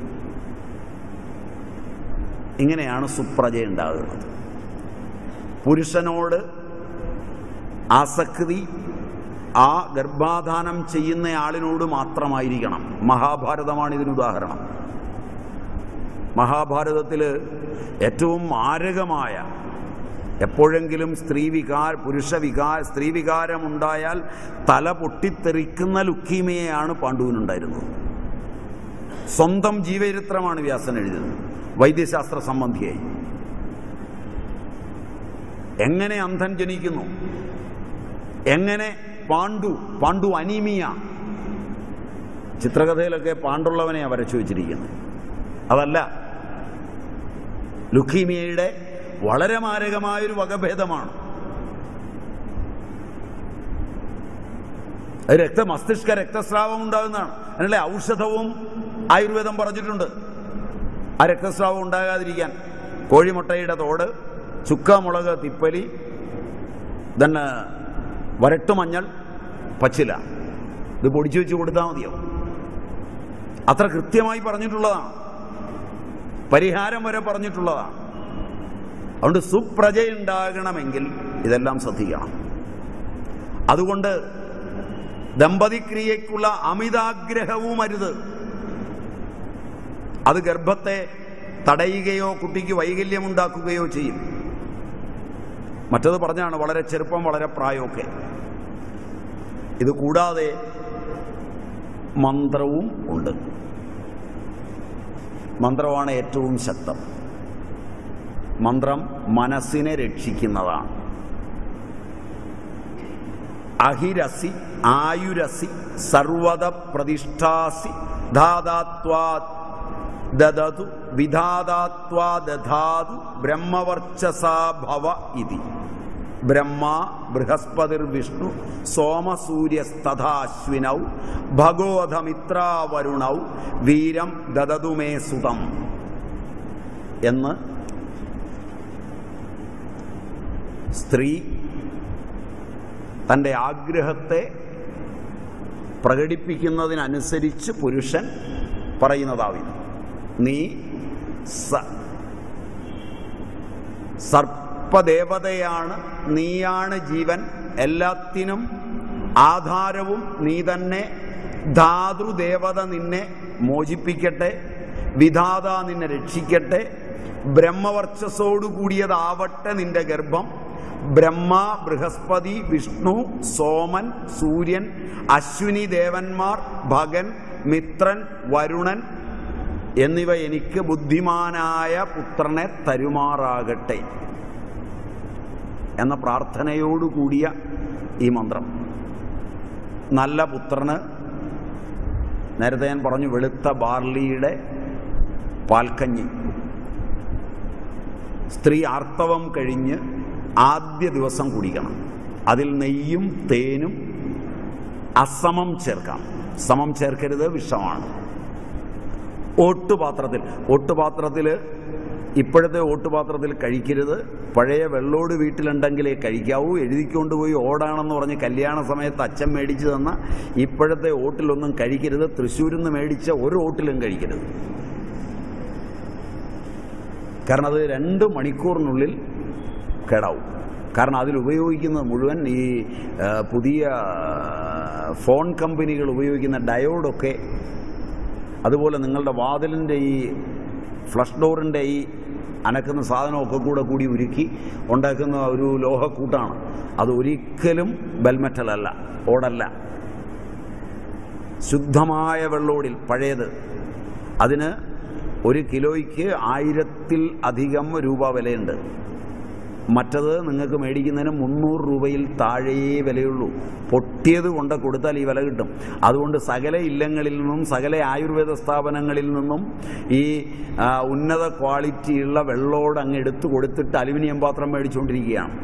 ഇങ്ങനെയാണ് സുപ്രജ ഉണ്ടാകുന്നത് പുരുഷനോട് ആസക്തി ആ ഗർഭാധാനം ചെയ്യുന്ന ആളിനോട് മാത്രമായിരിക്കണം മഹാഭാരതമാണ് ഇതിന് ഉദാഹരണം മഹാഭാരതത്തിൽ ഏറ്റവും മാരകമായ എപ്പോഴെങ്കിലും സ്ത്രീ വികാര പുരുഷ വികാര സ്ത്രീ വികാരമുണ്ടായാൽ തല പൊട്ടിത്തെറിക്കുന്ന ലുക്കീമയാണ് പാണ്ഡുവിനുണ്ടായിരുന്നത് സ്വന്തം ജീവചരിത്രമാണ് വ്യാസൻ എഴുതിയത് വൈദ്യശാസ്ത്ര സംബന്ധിയായി എങ്ങനെ അന്ധൻ ജനിക്കുന്നു എങ്ങനെ പാണ്ഡു പാണ്ഡു അനീമിയ ചിത്രകഥയിലൊക്കെ പാണ്ടുള്ളവനെയാണ് വരച്ചു വെച്ചിരിക്കുന്നത് അതല്ല ലുക്കീമിയയുടെ വളരെ മാരകമായൊരു വകഭേദമാണ് അത് രക്ത മസ്തിഷ്ക രക്തസ്രാവം ഉണ്ടാകുന്നതാണ് അതിനുള്ള ഔഷധവും ആയുർവേദം പറഞ്ഞിട്ടുണ്ട് ആ രക്തസ്രാവം ഉണ്ടാകാതിരിക്കാൻ കോഴിമുട്ടയുടെ തോട് ചുക്കമുളക് തിപ്പലി തന്നെ വരട്ടുമഞ്ഞൾ പച്ചില ഇത് പൊടിച്ചു വെച്ച് കൊടുത്താൽ മതിയോ അത്ര കൃത്യമായി പറഞ്ഞിട്ടുള്ളതാണ് പരിഹാരം വരെ പറഞ്ഞിട്ടുള്ളതാണ് അതുകൊണ്ട് സുപ്രജയുണ്ടാകണമെങ്കിൽ ഇതെല്ലാം ശ്രദ്ധിക്കണം അതുകൊണ്ട് ദമ്പതിക്രിയയ്ക്കുള്ള അമിതാഗ്രഹവും അരുത് അത് ഗർഭത്തെ തടയുകയോ കുട്ടിക്ക് വൈകല്യമുണ്ടാക്കുകയോ ചെയ്യും മറ്റത് പറഞ്ഞാണ് വളരെ ചെറുപ്പം വളരെ പ്രായമൊക്കെ ഇത് കൂടാതെ മന്ത്രവും ഉണ്ട് മന്ത്രമാണ് ഏറ്റവും ശക്തം മന്ത്രം മനസ്സിനെ രക്ഷിക്കുന്നതാണ് അഹിരസി ആയുരസി സർവത പ്രതിഷ്ഠാസി ധാതാത്വാ ദദതു വിധാതാത്വാ ദധാതു ബ്രഹ്മവർച്ചസാ ഭവ ഇതി ബ്രഹ്മ ബൃഹസ്പതിർ വിഷ്ണു സോമസൂര്യസ്തഥാശ്വിനൗ ഭഗോധമിത്രാവരുണൗ വീരം ദദതുമേ സുതം എന്ന് സ്ത്രീ തൻ്റെ ആഗ്രഹത്തെ പ്രകടിപ്പിക്കുന്നതിനനുസരിച്ച് പുരുഷൻ പറയുന്നതാവിത് നീ സ സർപ്പദേവതയാണ് നീയാണ് ജീവൻ എല്ലാത്തിനും ആധാരവും നീ തന്നെ ധാതൃദേവത നിന്നെ മോചിപ്പിക്കട്ടെ വിധാത നിന്നെ രക്ഷിക്കട്ടെ ബ്രഹ്മവർച്ചസോടു കൂടിയതാവട്ടെ നിന്റെ ഗർഭം ബ്രഹ്മ ബൃഹസ്പതി വിഷ്ണു സോമൻ സൂര്യൻ അശ്വിനി ദേവന്മാർ ഭഗൻ മിത്രൻ വരുണൻ എന്നിവ എനിക്ക് ബുദ്ധിമാനായ പുത്രനെ തരുമാറാകട്ടെ എന്ന പ്രാർത്ഥനയോടുകൂടിയ ഈ മന്ത്രം നല്ല പുത്രന് നേരത്തെ ഞാൻ പറഞ്ഞു വെളുത്ത ബാർലിയുടെ പാൽക്കഞ്ഞി സ്ത്രീ ആർത്തവം കഴിഞ്ഞ് ആദ്യ ദിവസം കുടിക്കണം അതിൽ നെയ്യും തേനും അസമം ചേർക്കാം സമം ചേർക്കരുത് വിഷമാണ് ഓട്ടുപാത്രത്തിൽ ഓട്ടുപാത്രത്തിൽ ഇപ്പോഴത്തെ ഓട്ടുപാത്രത്തിൽ കഴിക്കരുത് പഴയ വെള്ളോട് വീട്ടിലുണ്ടെങ്കിലേ കഴിക്കാവൂ എഴുതിക്കൊണ്ട് പോയി ഓടാണെന്ന് പറഞ്ഞ് കല്യാണ സമയത്ത് അച്ഛൻ മേടിച്ചു തന്ന ഇപ്പോഴത്തെ ഓട്ടിലൊന്നും കഴിക്കരുത് തൃശ്ശൂരിൽ നിന്ന് മേടിച്ച ഒരു ഓട്ടിലും കഴിക്കരുത് കാരണം അത് രണ്ട് മണിക്കൂറിനുള്ളിൽ കേടാവും കാരണം അതിൽ ഉപയോഗിക്കുന്നത് മുഴുവൻ ഈ ആ, പുതിയ ഫോൺ കമ്പനികൾ ഉപയോഗിക്കുന്ന ഡയോഡൊക്കെ അതുപോലെ നിങ്ങളുടെ വാതിലിൻ്റെ ഈ ഫ്ലഷ് ഡോറിൻ്റെ ഈ അനക്കുന്ന സാധനമൊക്കെ കൂടെ കൂടി ഉരുക്കി ഉണ്ടാക്കുന്ന ഒരു ലോഹക്കൂട്ടാണ് അത് ഒരിക്കലും ബെൽമെറ്റൽ അല്ല ഓടല്ല ശുദ്ധമായ വെള്ളോടിൽ പഴയത് അതിന് ഒരു കിലോയ്ക്ക് ആയിരത്തിൽ അധികം രൂപ വിലയുണ്ട് മറ്റത് നിങ്ങൾക്ക് മേടിക്കുന്നതിന് മുന്നൂറ് രൂപയിൽ താഴെയേ വിലയുള്ളൂ പൊട്ടിയത് കൊണ്ട് കൊടുത്താൽ ഈ വില കിട്ടും അതുകൊണ്ട് സകല ഇല്ലങ്ങളിൽ നിന്നും സകല ആയുർവേദ സ്ഥാപനങ്ങളിൽ നിന്നും ഈ ആ, ഉന്നത ക്വാളിറ്റിയുള്ള വെള്ളോട് അങ്ങ് എടുത്തു കൊടുത്തിട്ട് അലുമിനിയം പാത്രം മേടിച്ചുകൊണ്ടിരിക്കുകയാണ്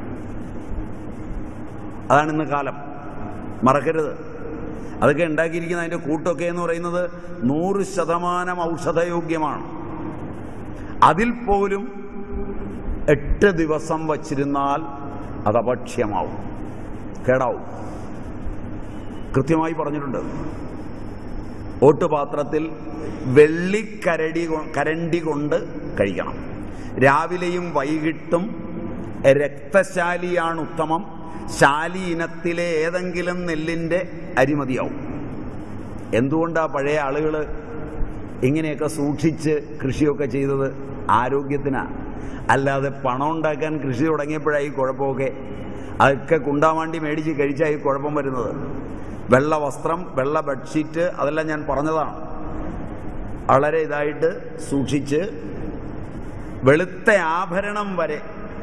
അതാണ് ഇന്ന് കാലം മറക്കരുത് അതൊക്കെ ഉണ്ടാക്കിയിരിക്കുന്ന അതിൻ്റെ കൂട്ടൊക്കെ എന്ന് പറയുന്നത് നൂറ് ശതമാനം ഔഷധയോഗ്യമാണ് അതിൽ പോലും എട്ട് ദിവസം വച്ചിരുന്നാൽ അത് അപക്ഷ്യമാവും കേടാവും കൃത്യമായി പറഞ്ഞിട്ടുണ്ട് ഓട്ടുപാത്രത്തിൽ വെള്ളിക്കരടി കൊ- കരണ്ടി കൊണ്ട് കഴിക്കണം രാവിലെയും വൈകിട്ടും രക്തശാലിയാണ് ഉത്തമം ശാലി ഇനത്തിലെ ഏതെങ്കിലും നെല്ലിൻ്റെ അരിമതിയാവും എന്തുകൊണ്ടാ പഴയ ആളുകൾ ഇങ്ങനെയൊക്കെ സൂക്ഷിച്ച് കൃഷിയൊക്കെ ചെയ്തത് ആരോഗ്യത്തിനാണ് അല്ലാതെ പണം ഉണ്ടാക്കാൻ കൃഷി തുടങ്ങിയപ്പോഴായി കുഴപ്പമൊക്കെ അതൊക്കെ കുണ്ടാമാണ്ടി മേടിച്ച് കഴിച്ചായി കുഴപ്പം വരുന്നത് വെള്ള വസ്ത്രം വെള്ള ബെഡ്ഷീറ്റ് അതെല്ലാം ഞാൻ പറഞ്ഞതാണ് വളരെ ഇതായിട്ട് സൂക്ഷിച്ച് വെളുത്ത ആഭരണം വരെ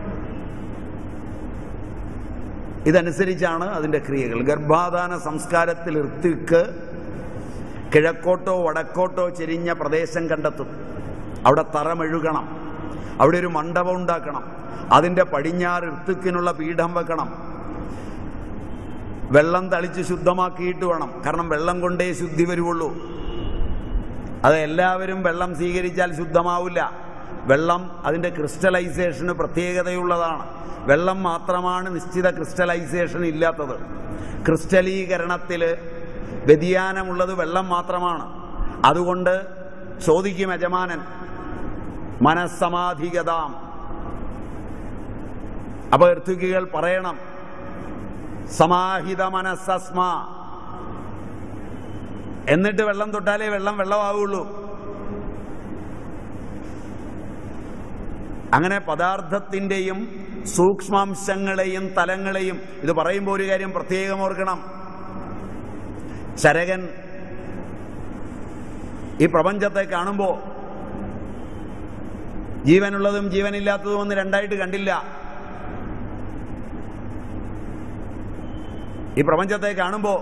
ഇതനുസരിച്ചാണ് അതിൻ്റെ ക്രിയകൾ ഗർഭാധാന സംസ്കാരത്തിൽ ഋത്വിക്ക് കിഴക്കോട്ടോ വടക്കോട്ടോ ചെരിഞ്ഞ പ്രദേശം കണ്ടെത്തും അവിടെ തറ മെഴുകണം അവിടെ ഒരു മണ്ഡപം ഉണ്ടാക്കണം അതിൻ്റെ പടിഞ്ഞാറ് ഋത്തുക്കിനുള്ള പീഠം വെക്കണം വെള്ളം തളിച്ച് ശുദ്ധമാക്കിയിട്ട് വേണം കാരണം വെള്ളം കൊണ്ടേ ശുദ്ധി വരുവുള്ളൂ അത് എല്ലാവരും വെള്ളം സ്വീകരിച്ചാൽ ശുദ്ധമാവില്ല വെള്ളം അതിൻ്റെ ക്രിസ്റ്റലൈസേഷന് പ്രത്യേകതയുള്ളതാണ് വെള്ളം മാത്രമാണ് നിശ്ചിത ക്രിസ്റ്റലൈസേഷൻ ഇല്ലാത്തത് ക്രിസ്റ്റലീകരണത്തിൽ വ്യതിയാനമുള്ളത് വെള്ളം മാത്രമാണ് അതുകൊണ്ട് ചോദിക്കും യജമാനൻ മനസ്സമാധികതാം അപ്പൊ ഋത്തുക്കികൾ പറയണം സമാഹിത മനസ്സസ്മ എന്നിട്ട് വെള്ളം തൊട്ടാലേ വെള്ളം വെള്ളമാവുള്ളൂ അങ്ങനെ പദാർത്ഥത്തിൻ്റെയും സൂക്ഷ്മാംശങ്ങളെയും തലങ്ങളെയും ഇത് പറയുമ്പോൾ ഒരു കാര്യം പ്രത്യേകം ഓർക്കണം ചരകൻ ഈ പ്രപഞ്ചത്തെ കാണുമ്പോൾ ജീവനുള്ളതും ജീവനില്ലാത്തതും ഒന്ന് രണ്ടായിട്ട് കണ്ടില്ല ഈ പ്രപഞ്ചത്തെ കാണുമ്പോൾ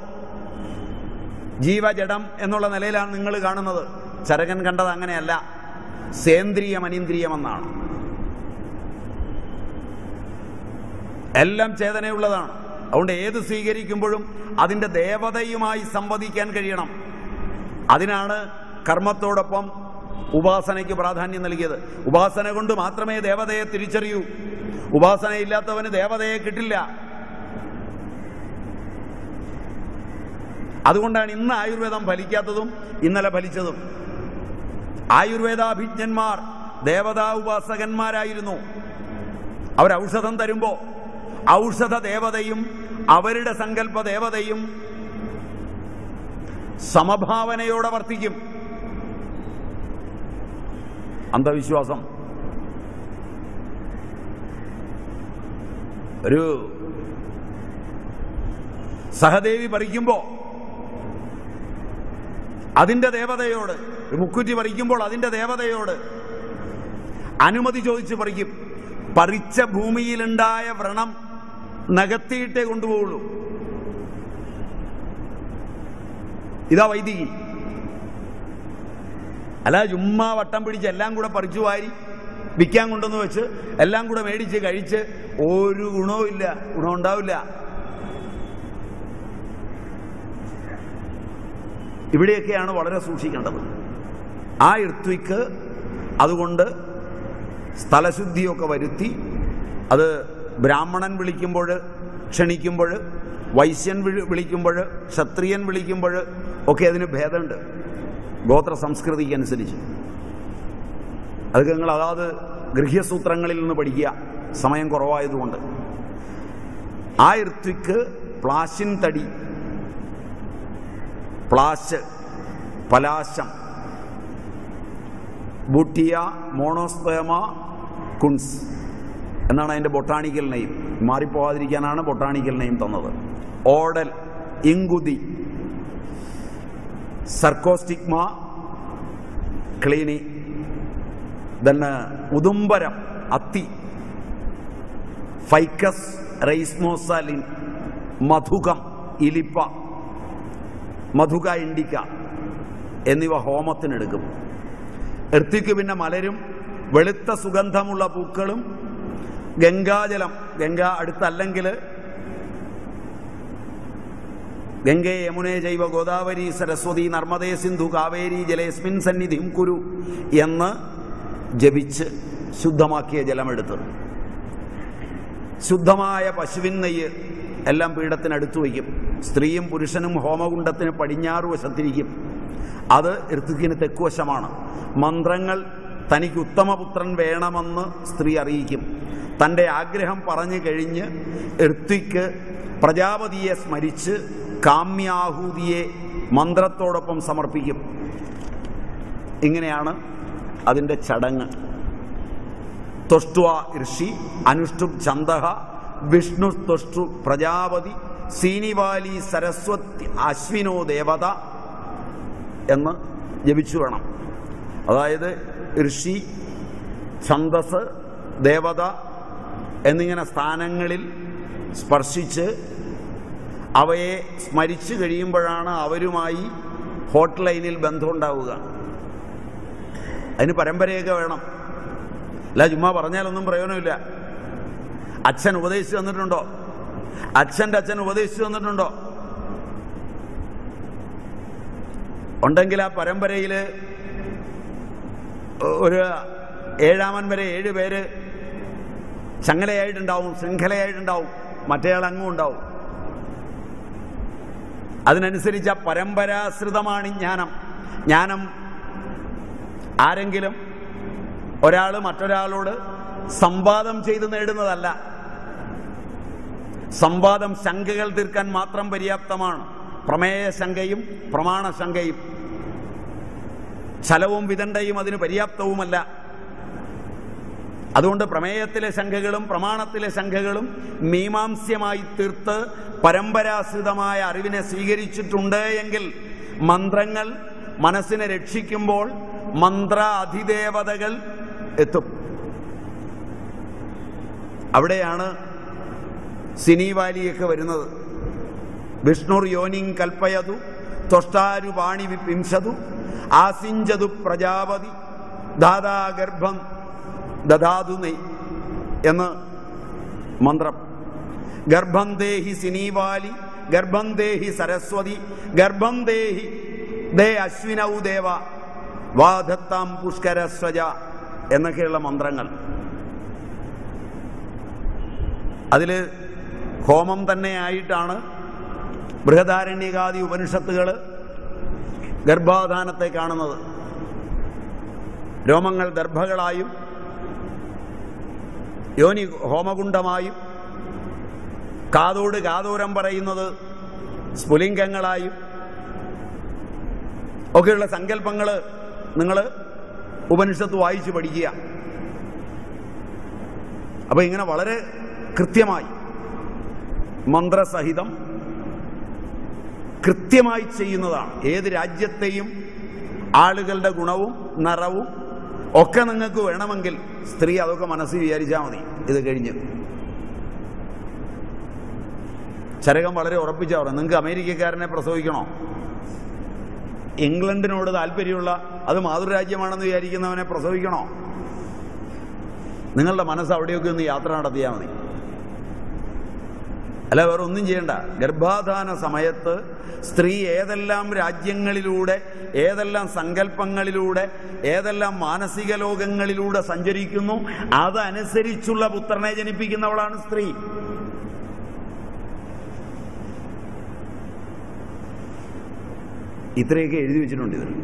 ജീവജഡം എന്നുള്ള നിലയിലാണ് നിങ്ങൾ കാണുന്നത് ചരകൻ കണ്ടത് അങ്ങനെയല്ല സേന്ദ്രിയം അനീന്ദ്രിയമെന്നാണ് എല്ലാം ചേതനയുള്ളതാണ് അതുകൊണ്ട് ഏത് സ്വീകരിക്കുമ്പോഴും അതിൻ്റെ ദേവതയുമായി സംവദിക്കാൻ കഴിയണം അതിനാണ് കർമ്മത്തോടൊപ്പം ഉപാസനയ്ക്ക് പ്രാധാന്യം നൽകിയത് ഉപാസന കൊണ്ട് മാത്രമേ ദേവതയെ തിരിച്ചറിയൂ ഉപാസനയില്ലാത്തവന് ദേവതയെ കിട്ടില്ല അതുകൊണ്ടാണ് ഇന്ന് ആയുർവേദം ഫലിക്കാത്തതും ഇന്നലെ ഫലിച്ചതും ആയുർവേദാഭിജ്ഞന്മാർ ദേവതാ ഉപാസകന്മാരായിരുന്നു അവർ ഔഷധം തരുമ്പോ ഔഷധ ദേവതയും അവരുടെ സങ്കല്പ ദേവതയും സമഭാവനയോടെ വർത്തിക്കും അന്ധവിശ്വാസം ഒരു സഹദേവി പറിക്കുമ്പോ അതിന്റെ ദേവതയോട് ഒരു മുക്കുറ്റി പറിക്കുമ്പോൾ അതിന്റെ ദേവതയോട് അനുമതി ചോദിച്ച് പറിക്കും പറിച്ച ഭൂമിയിലുണ്ടായ വ്രണം നകത്തിയിട്ടേ കൊണ്ടുപോകുള്ളൂ ഇതാ വൈദികി അല്ല ചുമ്മാ വട്ടം പിടിച്ച് എല്ലാം കൂടെ പറിച്ചു വാരി വിൽക്കാൻ കൊണ്ടുവന്ന് വെച്ച് എല്ലാം കൂടെ മേടിച്ച് കഴിച്ച് ഒരു ഗുണവും ഇല്ല ഗുണം ഉണ്ടാവില്ല ഇവിടെയൊക്കെയാണ് വളരെ സൂക്ഷിക്കേണ്ടത് ആ ഇർത്വിക്ക് അതുകൊണ്ട് സ്ഥലശുദ്ധിയൊക്കെ വരുത്തി അത് ബ്രാഹ്മണൻ വിളിക്കുമ്പോൾ ക്ഷണിക്കുമ്പോൾ വൈശ്യൻ വിളി- വിളിക്കുമ്പോൾ ക്ഷത്രിയൻ വിളിക്കുമ്പോൾ ഒക്കെ അതിന് ഭേദമുണ്ട് ഗോത്ര സംസ്കൃതിക്ക് അനുസരിച്ച് അതൊക്കെ നിങ്ങൾ അതാത് ഗൃഹ്യസൂത്രങ്ങളിൽ നിന്ന് പഠിക്കുക സമയം കുറവായതുകൊണ്ട് ആ ഇർത്വിക്ക് പ്ലാശിൻ തടി പ്ലാശ് പലാശം ബൂട്ടിയ മോണോസ്പേമ കുൺസ് എന്നാണ് അതിൻ്റെ ബൊട്ടാണിക്കൽ നെയിം മാറിപ്പോവാതിരിക്കാനാണ് ബൊട്ടാണിക്കൽ നെയിം തന്നത് ഓടൽ ഇങ്കുതി സർക്കോസ്റ്റിഗ്മ ക്ലീനി then ഉദുംബരം അത്തി ഫൈക്കസ് റൈസ്മോസാലിൻ മധുകം ഇലിപ്പ മധുക ഇണ്ടിക്ക എന്നിവ ഹോമത്തിനെടുക്കും എർത്തിക്ക് പിന്നെ മലരും വെളുത്ത സുഗന്ധമുള്ള പൂക്കളും ഗംഗാജലം ഗംഗ അടുത്തല്ലെങ്കിൽ ഗംഗേ യമുനേ ജൈവ ഗോദാവരി സരസ്വതി നർമ്മദേ സിന്ധു കാവേരി ജലേസ്മിൻ സന്നിധിം കുരു എന്ന് ജപിച്ച് ശുദ്ധമാക്കിയ ജലമെടുത്ത് ശുദ്ധമായ പശുവിൻ നെയ്യ് എല്ലാം പീഠത്തിനടുത്ത് വയ്ക്കും സ്ത്രീയും പുരുഷനും ഹോമകുണ്ടത്തിന് പടിഞ്ഞാറ് വശത്തിരിക്കും അത് ഋതുക്കിന് തെക്കുവശമാണ് മന്ത്രങ്ങൾ തനിക്ക് ഉത്തമപുത്രൻ വേണമെന്ന് സ്ത്രീ അറിയിക്കും തൻ്റെ ആഗ്രഹം പറഞ്ഞു കഴിഞ്ഞ് ഋത്വിക്ക് പ്രജാപതിയെ സ്മരിച്ച് കാമ്യാഹൂതിയെ മന്ത്രത്തോടൊപ്പം സമർപ്പിക്കും ഇങ്ങനെയാണ് അതിൻ്റെ ചടങ്ങ് തൊഷ്ട്വ ഋഷി അനുഷ്ഠു ഛന്ദഹ വിഷ്ണു തൊഷ്ടു പ്രജാപതി സീനിവാലി സരസ്വതി അശ്വിനോ ദേവത എന്ന് ജപിച്ചു വേണം അതായത് ഋഷി ഛന്ദസ് ദേവത എന്നിങ്ങനെ സ്ഥാനങ്ങളിൽ സ്പർശിച്ച് അവയെ സ്മരിച്ചു കഴിയുമ്പോഴാണ് അവരുമായി ഹോട്ട് ലൈനിൽ ബന്ധമുണ്ടാവുക അതിന് പരമ്പരയൊക്കെ വേണം അല്ല ചുമ്മാ പറഞ്ഞാലൊന്നും പ്രയോജനമില്ല അച്ഛൻ ഉപദേശിച്ചു തന്നിട്ടുണ്ടോ അച്ഛൻ്റെ അച്ഛൻ ഉപദേശിച്ചു തന്നിട്ടുണ്ടോ ഉണ്ടെങ്കിൽ ആ പരമ്പരയിൽ ഒരു ഏഴാമൻ വരെ ഏഴ് പേര് ചങ്ങലയായിട്ടുണ്ടാവും ശൃംഖലയായിട്ടുണ്ടാവും മറ്റേയാൾ അങ്ങും ഉണ്ടാവും അതിനനുസരിച്ച് ആ പരമ്പരാശ്രിതമാണ് ഈ ജ്ഞാനം ജ്ഞാനം ആരെങ്കിലും ഒരാൾ മറ്റൊരാളോട് സംവാദം ചെയ്ത് നേടുന്നതല്ല സംവാദം ശങ്കകൾ തീർക്കാൻ മാത്രം പര്യാപ്തമാണ് പ്രമേയ ശങ്കയും പ്രമാണ ശങ്കയും ചലവും വിദണ്ഡയും അതിന് പര്യാപ്തവുമല്ല അതുകൊണ്ട് പ്രമേയത്തിലെ ശങ്കകളും പ്രമാണത്തിലെ ശങ്കകളും മീമാംസ്യമായി തീർത്ത് പരമ്പരാശ്രിതമായ അറിവിനെ സ്വീകരിച്ചിട്ടുണ്ട് എങ്കിൽ മന്ത്രങ്ങൾ മനസ്സിനെ രക്ഷിക്കുമ്പോൾ മന്ത്ര അധിദേവതകൾ എത്തും അവിടെയാണ് സിനിവാലിയൊക്കെ വരുന്നത് വിഷ്ണുർ യോനിം കൽപ്പയതു തൊഷ്ടാരു പാണി വിംശതു ആസിഞ്ചതു പ്രജാപതി ദാതാഗർഭം ദധാതു നെയ് എന്ന് മന്ത്രം ഗർഭം ദേഹി സിനീവാലി ഗർഭം ദേഹി സരസ്വതി ഗർഭം ദേഹി ദേ അശ്വിനൗ ദേവ വാധത്താം പുഷ്കരസ്വജ എന്നൊക്കെയുള്ള മന്ത്രങ്ങൾ അതിൽ ഹോമം തന്നെയായിട്ടാണ് ബൃഹദാരണ്യകാദി ഉപനിഷത്തുകൾ ഗർഭാധാനത്തെ കാണുന്നത് രോമങ്ങൾ ദർഭകളായും യോനി ഹോമകുണ്ഡമായും കാതോട് കാതോരം പറയുന്നത് സ്ഫുലിംഗങ്ങളായും ഒക്കെയുള്ള സങ്കല്പങ്ങൾ നിങ്ങൾ ഉപനിഷത്ത് വായിച്ചു പഠിക്കുക അപ്പൊ ഇങ്ങനെ വളരെ കൃത്യമായി മന്ത്രസഹിതം കൃത്യമായി ചെയ്യുന്നതാണ് ഏത് രാജ്യത്തെയും ആളുകളുടെ ഗുണവും നിറവും ഒക്കെ നിങ്ങൾക്ക് വേണമെങ്കിൽ സ്ത്രീ അതൊക്കെ മനസ്സിൽ വിചാരിച്ചാൽ മതി ഇത് കഴിഞ്ഞ് ചരകം വളരെ ഉറപ്പിച്ചാ പറഞ്ഞു നിങ്ങൾക്ക് അമേരിക്കക്കാരനെ പ്രസവിക്കണോ ഇംഗ്ലണ്ടിനോട് താല്പര്യമുള്ള അത് മാതൃരാജ്യമാണെന്ന് വിചാരിക്കുന്നവനെ പ്രസവിക്കണോ നിങ്ങളുടെ മനസ്സ് അവിടെയൊക്കെ ഒന്ന് യാത്ര നടത്തിയാൽ മതി അല്ല വേറെ ഒന്നും ചെയ്യണ്ട ഗർഭാധാന സമയത്ത് സ്ത്രീ ഏതെല്ലാം രാജ്യങ്ങളിലൂടെ ഏതെല്ലാം സങ്കല്പങ്ങളിലൂടെ ഏതെല്ലാം മാനസിക ലോകങ്ങളിലൂടെ സഞ്ചരിക്കുന്നു അതനുസരിച്ചുള്ള പുത്രനെ ജനിപ്പിക്കുന്നവളാണ് സ്ത്രീ ഇത്രയൊക്കെ എഴുതി വെച്ചിട്ടുണ്ട് ഇതിൽ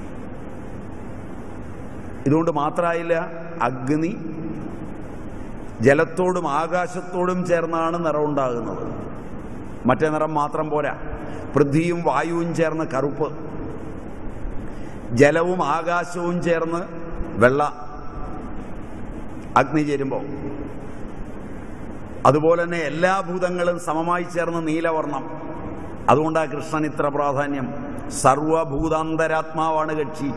ഇതുകൊണ്ട് മാത്രമായില്ല അഗ്നി ജലത്തോടും ആകാശത്തോടും ചേർന്നാണ് നിറമുണ്ടാകുന്നത് മറ്റേ നിറം മാത്രം പോരാ പൃഥ്വിയും വായുവും ചേർന്ന് കറുപ്പ് ജലവും ആകാശവും ചേർന്ന് വെള്ള അഗ്നി ചേരുമ്പോൾ അതുപോലെ തന്നെ എല്ലാ ഭൂതങ്ങളും സമമായി ചേർന്ന് നീലവർണം അതുകൊണ്ടാണ് കൃഷ്ണൻ ഇത്ര പ്രാധാന്യം സർവഭൂതാന്തരാത്മാവാണ് കക്ഷി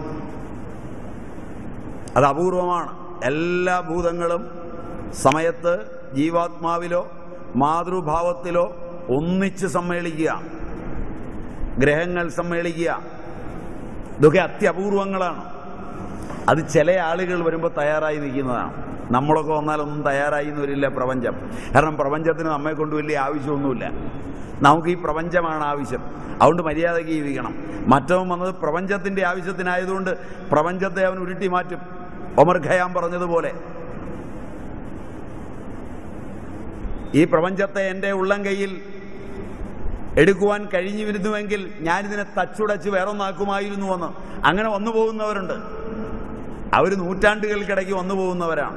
അത് അപൂർവമാണ് എല്ലാ ഭൂതങ്ങളും സമയത്ത് ജീവാത്മാവിലോ മാതൃഭാവത്തിലോ ഒന്നിച്ച് സമ്മേളിക്കുക ഗ്രഹങ്ങൾ സമ്മേളിക്കുക ഇതൊക്കെ അത്യപൂർവങ്ങളാണ് അത് ചില ആളുകൾ വരുമ്പോൾ തയ്യാറായി നിൽക്കുന്നതാണ് നമ്മളൊക്കെ വന്നാലൊന്നും തയ്യാറായി എന്ന് വരില്ല പ്രപഞ്ചം കാരണം പ്രപഞ്ചത്തിന് നമ്മെ കൊണ്ട് വലിയ ആവശ്യമൊന്നുമില്ല നമുക്ക് ഈ പ്രപഞ്ചമാണ് ആവശ്യം അതുകൊണ്ട് മര്യാദയ്ക്ക് ജീവിക്കണം മറ്റവൻ വന്നത് പ്രപഞ്ചത്തിന്റെ ആവശ്യത്തിനായതുകൊണ്ട് പ്രപഞ്ചത്തെ അവൻ ഉരുട്ടി മാറ്റും ഒമർ ഖയാം പറഞ്ഞതുപോലെ ഈ പ്രപഞ്ചത്തെ എൻ്റെ ഉള്ളം കയ്യിൽ എടുക്കുവാൻ കഴിഞ്ഞിരുന്നുവെങ്കിൽ ഞാനിതിനെ തച്ചുടച്ച് വേറൊന്നാക്കുമായിരുന്നു എന്ന് അങ്ങനെ വന്നു പോകുന്നവരുണ്ട് അവർ നൂറ്റാണ്ടുകൾക്കിടയ്ക്ക് വന്നു പോകുന്നവരാണ്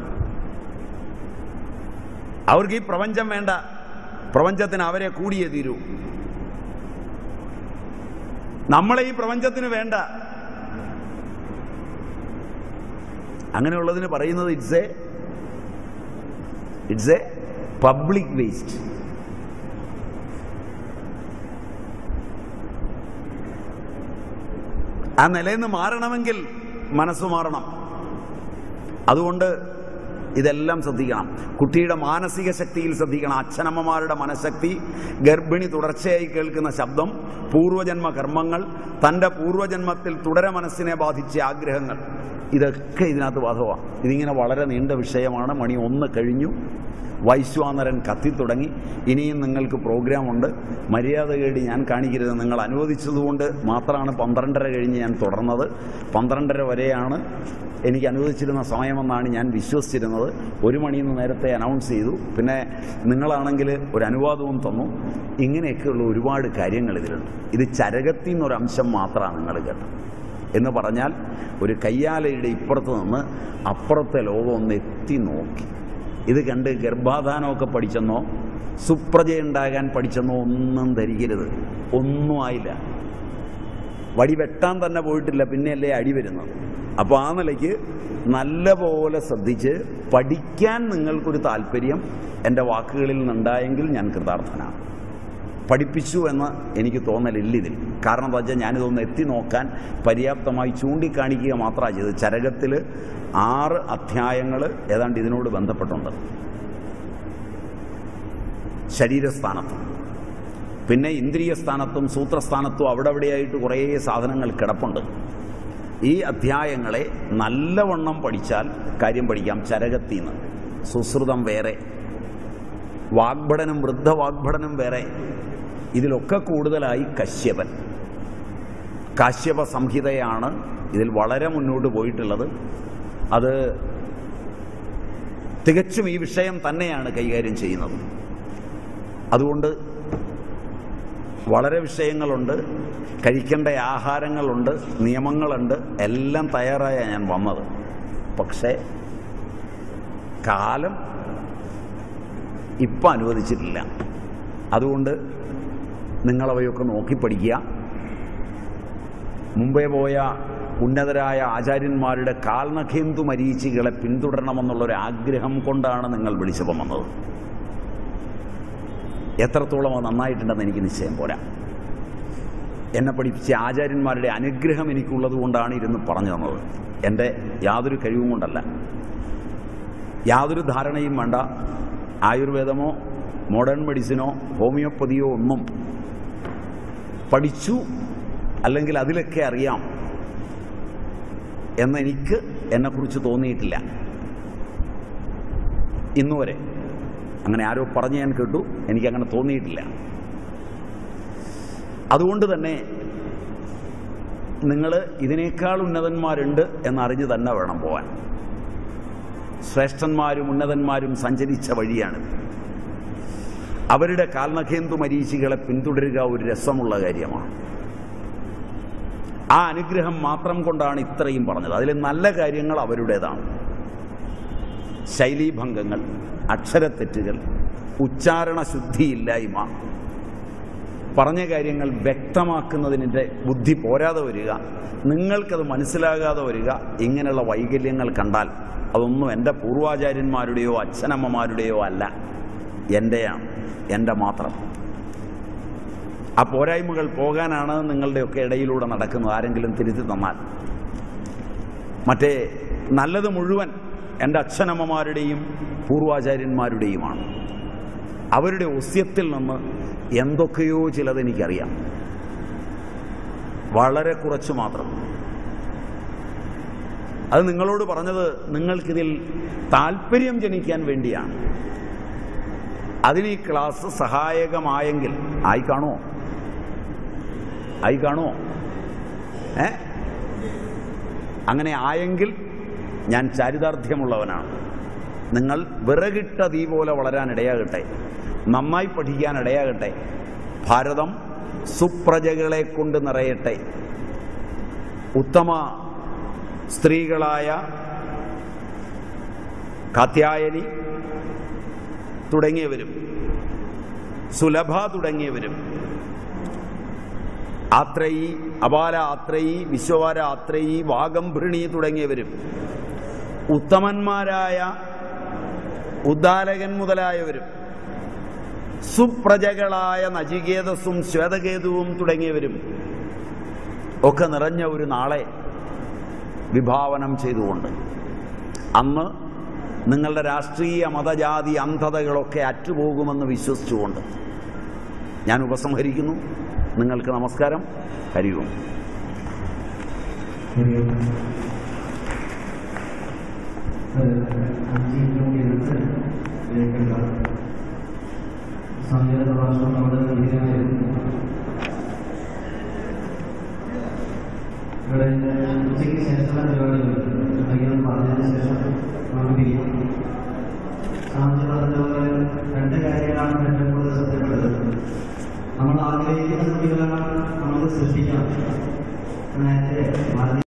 അവർക്ക് ഈ പ്രപഞ്ചം വേണ്ട പ്രപഞ്ചത്തിന് അവരെ കൂടിയേ തീരൂ നമ്മളെ ഈ പ്രപഞ്ചത്തിന് വേണ്ട അങ്ങനെയുള്ളതിന് പറയുന്നത് it's a it's a public waste ആ നിലയിൽ നിന്ന് മാറണമെങ്കിൽ മനസ്സ് മാറണം അതുകൊണ്ട് ഇതെല്ലാം ശ്രദ്ധിക്കണം കുട്ടിയുടെ മാനസിക ശക്തിയിൽ ശ്രദ്ധിക്കണം അച്ഛനമ്മമാരുടെ മനഃശക്തി ഗർഭിണി തുടർച്ചയായി കേൾക്കുന്ന ശബ്ദം പൂർവജന്മ കർമ്മങ്ങൾ തൻ്റെ പൂർവജന്മത്തിൽ തുടരെ മനസ്സിനെ ബാധിച്ച ആഗ്രഹങ്ങൾ ഇതൊക്കെ ഇതിനകത്ത് ബാധകമാണ് ഇതിങ്ങനെ വളരെ നീണ്ട വിഷയമാണ് മണി ഒന്ന് കഴിഞ്ഞു വൈശ്വാനരൻ കത്തിത്തുടങ്ങി ഇനിയും നിങ്ങൾക്ക് പ്രോഗ്രാമുണ്ട് മര്യാദ കേടി ഞാൻ കാണിക്കരുത് നിങ്ങൾ അനുവദിച്ചതുകൊണ്ട് മാത്രമാണ് പന്ത്രണ്ടര കഴിഞ്ഞ് ഞാൻ തുടർന്നത് പന്ത്രണ്ടര വരെയാണ് എനിക്ക് അനുവദിച്ചിരുന്ന സമയമെന്നാണ് ഞാൻ വിശ്വസിച്ചിരുന്നത് ഒരു മണിയിൽ നിന്ന് നേരത്തെ അനൗൺസ് ചെയ്തു പിന്നെ നിങ്ങളാണെങ്കിൽ ഒരു അനുവാദവും തന്നു ഇങ്ങനെയൊക്കെയുള്ള ഒരുപാട് കാര്യങ്ങൾ ഇതിലുണ്ട് ഇത് ചരകത്തിൽ നിന്നൊരംശം മാത്രമാണ് നിങ്ങൾ കേട്ടത് എന്ന് പറഞ്ഞാൽ ഒരു കയ്യാലയുടെ ഇപ്പുറത്ത് നിന്ന് അപ്പുറത്തെ ലോകം ഒന്ന് എത്തി നോക്കി ഇത് കണ്ട് ഗർഭാധാനമൊക്കെ പഠിച്ചെന്നോ സുപ്രജയുണ്ടാകാൻ പഠിച്ചെന്നോ ഒന്നും ധരിക്കരുത് ഒന്നും ആയില്ല വടി വെട്ടാൻ തന്നെ പോയിട്ടില്ല പിന്നെയല്ലേ അടി വരുന്നത് അപ്പോൾ ആ നിലയ്ക്ക് നല്ല പോലെ ശ്രദ്ധിച്ച് പഠിക്കാൻ നിങ്ങൾക്കൊരു താല്പര്യം എൻ്റെ വാക്കുകളിൽ നിന്നുണ്ടായെങ്കിൽ ഞാൻ കൃതാർത്ഥനാണ് പഠിപ്പിച്ചു എന്ന് എനിക്ക് തോന്നലില്ല ഇതിൽ കാരണം എന്താ വെച്ചാൽ ഞാനിതൊന്ന് എത്തി നോക്കാൻ പര്യാപ്തമായി ചൂണ്ടിക്കാണിക്കുക മാത്രമാണ് ചെയ്തത് ചരകത്തിൽ ആറ് അധ്യായങ്ങൾ ഏതാണ്ട് ഇതിനോട് ബന്ധപ്പെട്ടുണ്ട് ശരീരസ്ഥാനത്ത് പിന്നെ ഇന്ദ്രിയ സ്ഥാനത്തും സൂത്രസ്ഥാനത്തും അവിടെ അവിടെയായിട്ട് കുറേ സാധനങ്ങൾ കിടപ്പുണ്ട് ഈ അധ്യായങ്ങളെ നല്ലവണ്ണം പഠിച്ചാൽ കാര്യം പഠിക്കാം ചരകത്തിൽ നിന്ന് സുശ്രുതം വേറെ വാഗ്ഭടനും വൃദ്ധവാഗ്ഭടനും വേറെ ഇതിലൊക്കെ കൂടുതലായി കശ്യപൻ കാശ്യപ സംഹിതയാണ് ഇതിൽ വളരെ മുന്നോട്ട് പോയിട്ടുള്ളത് അത് തികച്ചും ഈ വിഷയം തന്നെയാണ് കൈകാര്യം ചെയ്യുന്നത് അതുകൊണ്ട് വളരെ വിഷയങ്ങളുണ്ട് കഴിക്കേണ്ട ആഹാരങ്ങളുണ്ട് നിയമങ്ങളുണ്ട് എല്ലാം തയ്യാറായ ഞാൻ വന്നത് പക്ഷേ കാലം ഇപ്പം അനുവദിച്ചിട്ടില്ല അതുകൊണ്ട് നിങ്ങളവയൊക്കെ നോക്കി പഠിക്കുക മുമ്പേ പോയ ഉന്നതരായ ആചാര്യന്മാരുടെ കാൽനഖേന്തു മരീചികളെ പിന്തുടരണമെന്നുള്ളൊരു ആഗ്രഹം കൊണ്ടാണ് നിങ്ങൾ വിളിച്ചപ്പം വന്നത് എത്രത്തോളം അത് നന്നായിട്ടുണ്ടെന്ന് എനിക്ക് നിശ്ചയം പോരാ എന്നെ പഠിപ്പിച്ച ആചാര്യന്മാരുടെ അനുഗ്രഹം എനിക്കുള്ളത് കൊണ്ടാണ് ഇരുന്ന് പറഞ്ഞു തന്നത് എൻ്റെ യാതൊരു കഴിവും കൊണ്ടല്ല യാതൊരു ധാരണയും വേണ്ട ആയുർവേദമോ മോഡേൺ മെഡിസിനോ ഹോമിയോപ്പതിയോ ഒന്നും പഠിച്ചു അല്ലെങ്കിൽ അതിലൊക്കെ അറിയാം എന്നെനിക്ക് എന്നെക്കുറിച്ച് തോന്നിയിട്ടില്ല ഇന്നുവരെ അങ്ങനെ ആരോ പറഞ്ഞ് ഞാൻ കേട്ടു എനിക്കങ്ങനെ തോന്നിയിട്ടില്ല അതുകൊണ്ട് തന്നെ നിങ്ങൾ ഇതിനേക്കാൾ ഉന്നതന്മാരുണ്ട് എന്നറിഞ്ഞ് തന്നെ വേണം പോവാൻ ശ്രേഷ്ഠന്മാരും ഉന്നതന്മാരും സഞ്ചരിച്ച വഴിയാണ് അവരുടെ കാൽനഖേന്തു മരീചികളെ പിന്തുടരുക ഒരു രസമുള്ള കാര്യമാണ് ആ അനുഗ്രഹം മാത്രം കൊണ്ടാണ് ഇത്രയും പറഞ്ഞത് അതിലെ നല്ല കാര്യങ്ങൾ അവരുടേതാണ് ശൈലീഭംഗങ്ങൾ അക്ഷരത്തെറ്റുകൾ ഉച്ചാരണ ശുദ്ധിയില്ലായ്മ പറഞ്ഞ കാര്യങ്ങൾ വ്യക്തമാക്കുന്നതിൻ്റെ ബുദ്ധി പോരാതെ വരിക നിങ്ങൾക്കത് മനസ്സിലാകാതെ വരിക ഇങ്ങനെയുള്ള വൈകല്യങ്ങൾ കണ്ടാൽ അതൊന്നും എൻ്റെ പൂർവാചാര്യന്മാരുടെയോ അച്ഛനമ്മമാരുടെയോ അല്ല എൻ്റെയാണ് എൻ്റെ മാത്രം ആ പോരായ്മകൾ പോകാനാണ് നിങ്ങളുടെയൊക്കെ ഇടയിലൂടെ നടക്കുന്നത് ആരെങ്കിലും തിരുത്തി തന്നാൽ മറ്റേ നല്ലത് മുഴുവൻ എൻ്റെ അച്ഛനമ്മമാരുടെയും പൂർവാചാര്യന്മാരുടെയുമാണ് അവരുടെ ഒസ്യത്തിൽ നിന്ന് എന്തൊക്കെയോ ചിലത് എനിക്കറിയാം വളരെ കുറച്ച് മാത്രം അത് നിങ്ങളോട് പറഞ്ഞത് നിങ്ങൾക്കിതിൽ താല്പര്യം ജനിക്കാൻ വേണ്ടിയാണ് അതിന് ഈ ക്ലാസ് സഹായകമായെങ്കിൽ ആയി കാണുമോ ആയി കാണുമോ ഏ അങ്ങനെ ആയെങ്കിൽ ഞാൻ ചാരിതാർത്ഥ്യമുള്ളവനാണ് നിങ്ങൾ വിറകിട്ട തീ പോലെ വളരാൻ ഇടയാകട്ടെ നന്നായി പഠിക്കാൻ ഇടയാകട്ടെ ഭാരതം സുപ്രജകളെ കൊണ്ട് നിറയട്ടെ ഉത്തമ സ്ത്രീകളായ കാത്യായനി തുടങ്ങിയവരും സുലഭ തുടങ്ങിയവരും ആത്രയി അപാല ആത്രയി വിശ്വവാര ആത്രയി വാഗംഭൃണി തുടങ്ങിയവരും ഉത്തമന്മാരായ ഉദ്ദാലകൻ മുതലായവരും സുപ്രജകളായ നചികേതസും ശ്വേതകേതുവും തുടങ്ങിയവരും ഒക്കെ നിറഞ്ഞ ഒരു നാളെ വിഭാവനം ചെയ്തുകൊണ്ട് അന്ന് നിങ്ങളുടെ രാഷ്ട്രീയ മതജാതി അന്ധതകളൊക്കെ അറ്റുപോകുമെന്ന് വിശ്വസിച്ചുകൊണ്ട് ഞാൻ ഉപസംഹരിക്കുന്നു നിങ്ങൾക്ക് നമസ്കാരം ഹരിവും സംഗീത ഭാഷണം നമ്മുടെ നൽകിയായിരുന്നു ഇവിടെ ഉച്ചയ്ക്ക് ശേഷമുള്ള പരിപാടികൾ ഭയങ്കര പറഞ്ഞതിന് ശേഷം നമുക്ക് പിരിയാം സ്വാമി പറഞ്ഞതുപോലെ രണ്ട് കാര്യങ്ങളാണ് ഏറ്റവും കൂടുതൽ ശ്രദ്ധപ്പെട്ടത് നമ്മൾ ആഗ്രഹിക്കുന്ന സംഗീതമാണ് നമുക്ക് സൃഷ്ടിക്കാം നേരത്തെ